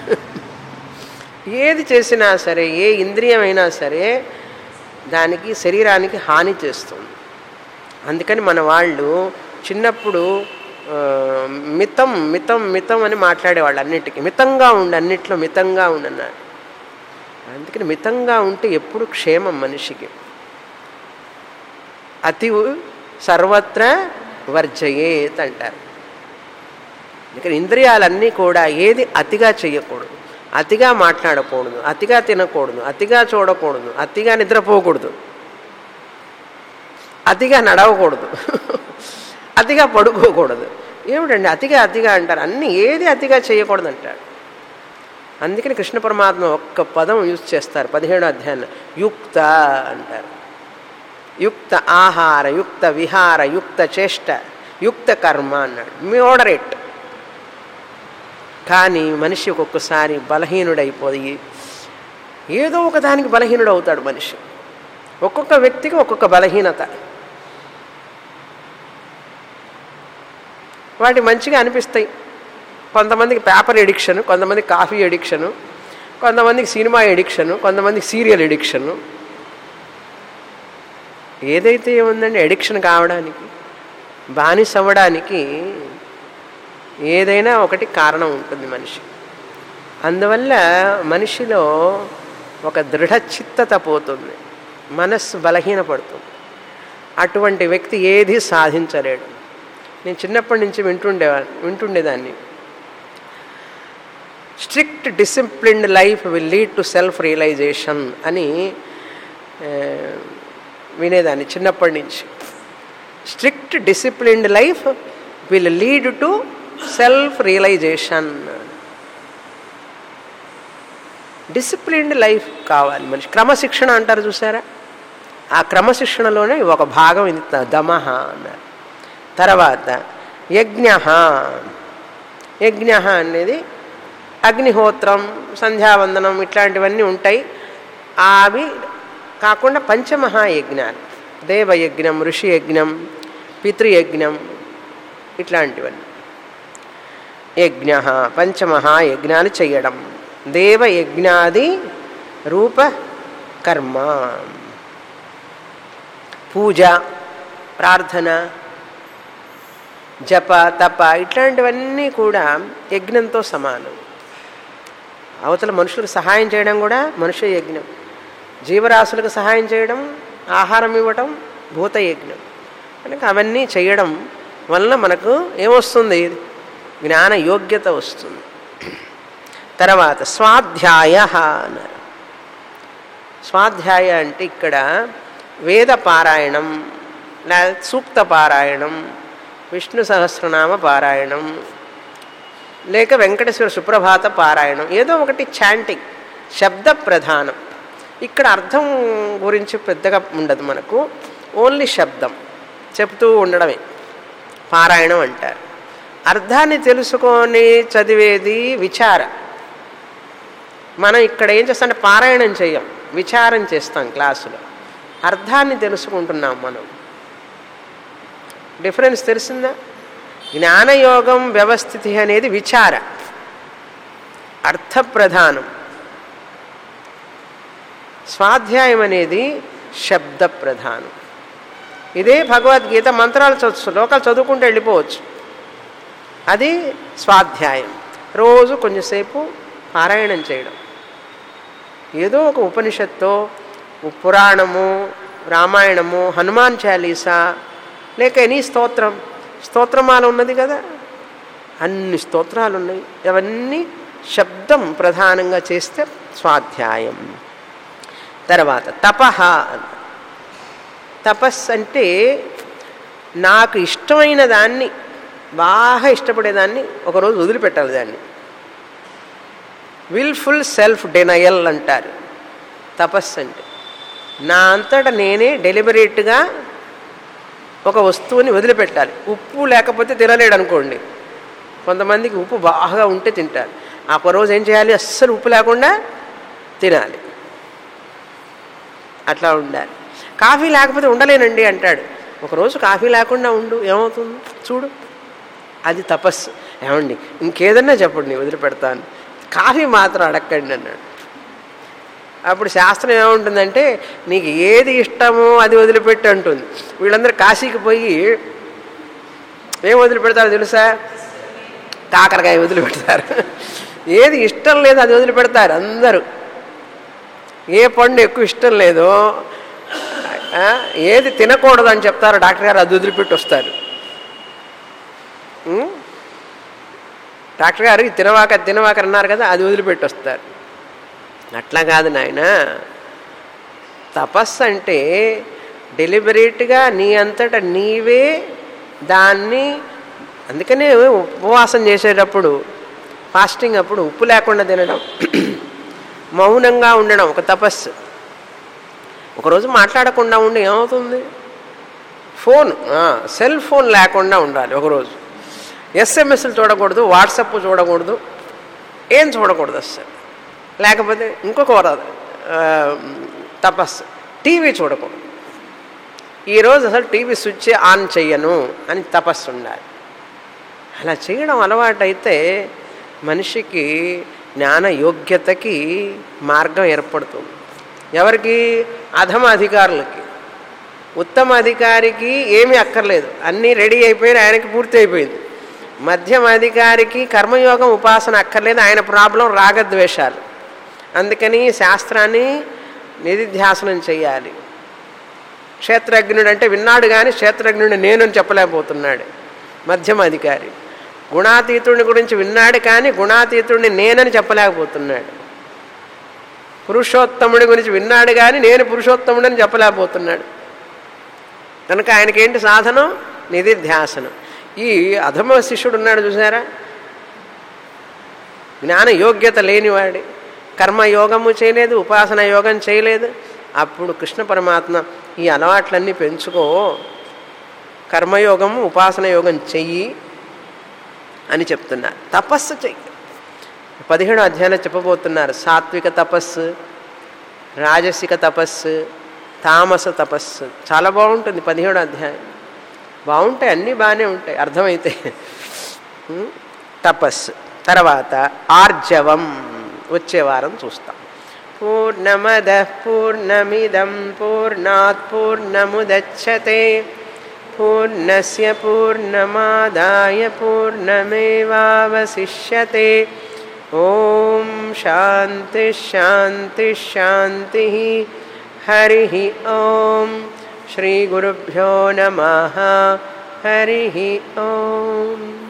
ఏది చేసినా సరే ఏ ఇంద్రియమైనా సరే దానికి శరీరానికి హాని చేస్తుంది అందుకని మన వాళ్ళు చిన్నప్పుడు ఆ, మితం మితం మితం అని మాట్లాడేవాళ్ళు అన్నిటికీ మితంగా ఉండి అన్నిట్లో మితంగా ఉండన్నారు అందుకని మితంగా ఉంటే ఎప్పుడు క్షేమం మనిషికి అతి సర్వత్ర వర్జయేత్ అంటారు ఇక్కడ ఇంద్రియాలన్నీ కూడా ఏది అతిగా చేయకూడదు అతిగా మాట్లాడకూడదు అతిగా తినకూడదు అతిగా చూడకూడదు అతిగా నిద్రపోకూడదు అతిగా నడవకూడదు అతిగా పడుకోకూడదు ఏమిటండి అతిగా అతిగా అంటారు అన్నీ ఏది అతిగా చేయకూడదు అంటారు అందుకని కృష్ణ పరమాత్మ ఒక్క పదం యూజ్ చేస్తారు పదిహేడో అధ్యాయంలో యుక్త అంటారు యుక్త ఆహార యుక్త విహార యుక్త చేష్ట యుక్త కర్మ అన్నాడు మోడరేట్ కానీ మనిషి ఒక్కొక్కసారి బలహీనుడైపోయి ఏదో ఒక దానికి బలహీనుడు అవుతాడు మనిషి ఒక్కొక్క వ్యక్తికి ఒక్కొక్క బలహీనత వాటి మంచిగా అనిపిస్తాయి కొంతమందికి పేపర్ ఎడిక్షన్ కొంతమందికి కాఫీ ఎడిక్షను కొంతమందికి సినిమా ఎడిక్షను కొంతమందికి సీరియల్ ఎడిక్షను ఏదైతే ఏముందండి ఎడిక్షన్ కావడానికి బానిస అవ్వడానికి ఏదైనా ఒకటి కారణం ఉంటుంది మనిషి అందువల్ల మనిషిలో ఒక దృఢచిత్తత పోతుంది మనస్సు బలహీనపడుతుంది అటువంటి వ్యక్తి ఏది సాధించలేడు నేను చిన్నప్పటి నుంచి వింటుండేవాడిని వింటుండేదాన్ని strict disciplined life will lead to self realization అని ఆ, వినేదాన్ని చిన్నప్పటి నుంచి strict disciplined life will lead to self realization disciplined life కావాలి మనిషి క్రమశిక్షణ అంటారు చూసారా ఆ క్రమశిక్షణలోనే ఒక భాగం ఇది త- దమః అన్నారు తర్వాత యజ్ఞ యజ్ఞ అనేది అగ్నిహోత్రం సంధ్యావందనం ఇట్లాంటివన్నీ ఉంటాయి అవి కాకుండా పంచమహాయజ్ఞాలు దేవయజ్ఞం ఋషి యజ్ఞం పితృయజ్ఞం ఇట్లాంటివన్నీ యజ్ఞ పంచమహాయజ్ఞాలు చేయడం దేవయజ్ఞాది రూప కర్మ పూజ ప్రార్థన జప తప ఇట్లాంటివన్నీ కూడా యజ్ఞంతో సమానం అవతల మనుషులకు సహాయం చేయడం కూడా మనుష్య యజ్ఞం జీవరాశులకు సహాయం చేయడం ఆహారం ఇవ్వటం భూత యజ్ఞం కనుక అవన్నీ చేయడం వలన మనకు ఏమొస్తుంది జ్ఞాన యోగ్యత వస్తుంది తర్వాత స్వాధ్యాయ అన్నారు స్వాధ్యాయ అంటే ఇక్కడ వేద పారాయణం లే సూక్త పారాయణం విష్ణు సహస్రనామ పారాయణం లేక వెంకటేశ్వర సుప్రభాత పారాయణం ఏదో ఒకటి చాంటింగ్ శబ్ద ప్రధానం ఇక్కడ అర్థం గురించి పెద్దగా ఉండదు మనకు ఓన్లీ శబ్దం చెప్తూ ఉండడమే పారాయణం అంటారు అర్థాన్ని తెలుసుకొని చదివేది విచార మనం ఇక్కడ ఏం చేస్తామంటే పారాయణం చేయం విచారం చేస్తాం క్లాసులో అర్థాన్ని తెలుసుకుంటున్నాం మనం డిఫరెన్స్ తెలిసిందా జ్ఞానయోగం వ్యవస్థితి అనేది విచార అర్థప్రధానం స్వాధ్యాయం అనేది శబ్ద ప్రధానం ఇదే భగవద్గీత మంత్రాలు చదువు శ్లోకాలు చదువుకుంటూ వెళ్ళిపోవచ్చు అది స్వాధ్యాయం రోజు కొంచెంసేపు పారాయణం చేయడం ఏదో ఒక ఉపనిషత్తో పురాణము రామాయణము హనుమాన్ చాలీసా లేక ఎనీ స్తోత్రం స్తోత్రమాల ఉన్నది కదా అన్ని స్తోత్రాలు ఉన్నాయి అవన్నీ శబ్దం ప్రధానంగా చేస్తే స్వాధ్యాయం తర్వాత తపహ తపస్ అంటే నాకు ఇష్టమైన దాన్ని బాగా ఇష్టపడేదాన్ని ఒకరోజు వదిలిపెట్టాలి దాన్ని విల్ఫుల్ సెల్ఫ్ డినయల్ అంటారు తపస్సు అంటే నా అంతటా నేనే డెలిబరేట్గా ఒక వస్తువుని వదిలిపెట్టాలి ఉప్పు లేకపోతే తినలేడు అనుకోండి కొంతమందికి ఉప్పు బాగా ఉంటే తింటారు ఆ ఒక రోజు ఏం చేయాలి అస్సలు ఉప్పు లేకుండా తినాలి అట్లా ఉండాలి కాఫీ లేకపోతే ఉండలేనండి అంటాడు ఒకరోజు కాఫీ లేకుండా ఉండు ఏమవుతుంది చూడు అది తపస్సు ఏమండి ఇంకేదన్నా చెప్పండి వదిలిపెడతాను కాఫీ మాత్రం అడక్కండి అన్నాడు అప్పుడు శాస్త్రం ఏముంటుందంటే నీకు ఏది ఇష్టమో అది వదిలిపెట్టి అంటుంది వీళ్ళందరూ కాశీకి పోయి ఏం వదిలిపెడతారో తెలుసా కాకరకాయ వదిలిపెడతారు ఏది ఇష్టం లేదు అది వదిలిపెడతారు అందరూ ఏ పండు ఎక్కువ ఇష్టం లేదో ఆ, ఏది తినకూడదు అని చెప్తారో డాక్టర్ గారు అది వదిలిపెట్టి వస్తారు ఉం? డాక్టర్ గారు ఇది తినవాక అది తినవాక అన్నారు కదా అది వదిలిపెట్టి వస్తారు అట్లా కాదు నాయన తపస్సు అంటే డెలిబరేట్గా నీ అంతటా నీవే దాన్ని అందుకనే ఉపవాసం చేసేటప్పుడు ఫాస్టింగ్ అప్పుడు ఉప్పు లేకుండా తినడం మౌనంగా ఉండడం ఒక తపస్సు ఒకరోజు మాట్లాడకుండా ఉండి ఏమవుతుంది ఫోన్ సెల్ ఫోన్ లేకుండా ఉండాలి ఒకరోజు ఎస్ఎంఎస్లు చూడకూడదు వాట్సప్ చూడకూడదు ఏం చూడకూడదు అసలు లేకపోతే ఇంకొక వర- ఆ, తపస్సు టీవీ చూడకూడదు ఈరోజు అసలు టీవీ స్విచ్ ఆన్ చెయ్యను అని తపస్సు ఉండాలి అలా చేయడం అలవాటైతే మనిషికి జ్ఞాన యోగ్యతకి మార్గం ఏర్పడుతుంది ఎవరికి అధమ అధికారులకి ఉత్తమ అధికారికి ఏమీ అక్కర్లేదు అన్నీ రెడీ అయిపోయి ఆయనకి పూర్తి అయిపోయింది మధ్యమ అధికారికి కర్మయోగం ఉపాసన అక్కర్లేదు ఆయన ప్రాబ్లం రాగద్వేషాలు అందుకని శాస్త్రాన్ని నిధిధ్యాసనం చేయాలి క్షేత్రజ్ఞుడు అంటే విన్నాడు కానీ క్షేత్రజ్ఞుడు నేను అని చెప్పలేకపోతున్నాడు మధ్యమ అధికారి గుణాతీతుడిని గురించి విన్నాడు కానీ గుణాతీతుడిని నేనని చెప్పలేకపోతున్నాడు పురుషోత్తముడి గురించి విన్నాడు కానీ నేను పురుషోత్తముడని చెప్పలేకపోతున్నాడు కనుక ఆయనకేంటి సాధనం నిధిధ్యాసనం ఈ అధమ శిష్యుడు ఉన్నాడు చూసారా జ్ఞాన యోగ్యత లేనివాడి కర్మయోగము చేయలేదు ఉపాసన యోగం చేయలేదు అప్పుడు కృష్ణ పరమాత్మ ఈ అలవాట్లన్నీ పెంచుకో కర్మయోగము ఉపాసన యోగం చెయ్యి అని చెప్తున్నారు తపస్సు చెయ్యి పదిహేడు అధ్యాయంలో చెప్పబోతున్నారు సాత్విక తపస్సు రాజసిక తపస్సు తామస తపస్సు చాలా బాగుంటుంది పదిహేడు అధ్యాయం బాగుంటాయి అన్నీ బాగానే ఉంటాయి అర్థమైతే ఉం? తపస్సు తర్వాత ఆర్జవం వచ్చే వారం చూస్తాం పూర్ణమద పూర్ణమిదం పూర్ణాత్ పూర్ణముదచ్చతే పూర్ణస్య పూర్ణమాదాయ పూర్ణమేవావశిష్యతే ఓం శాంతి శాంతి శాంతి హరి ఓం శ్రీ గురుభ్యో నమ హరి ఓం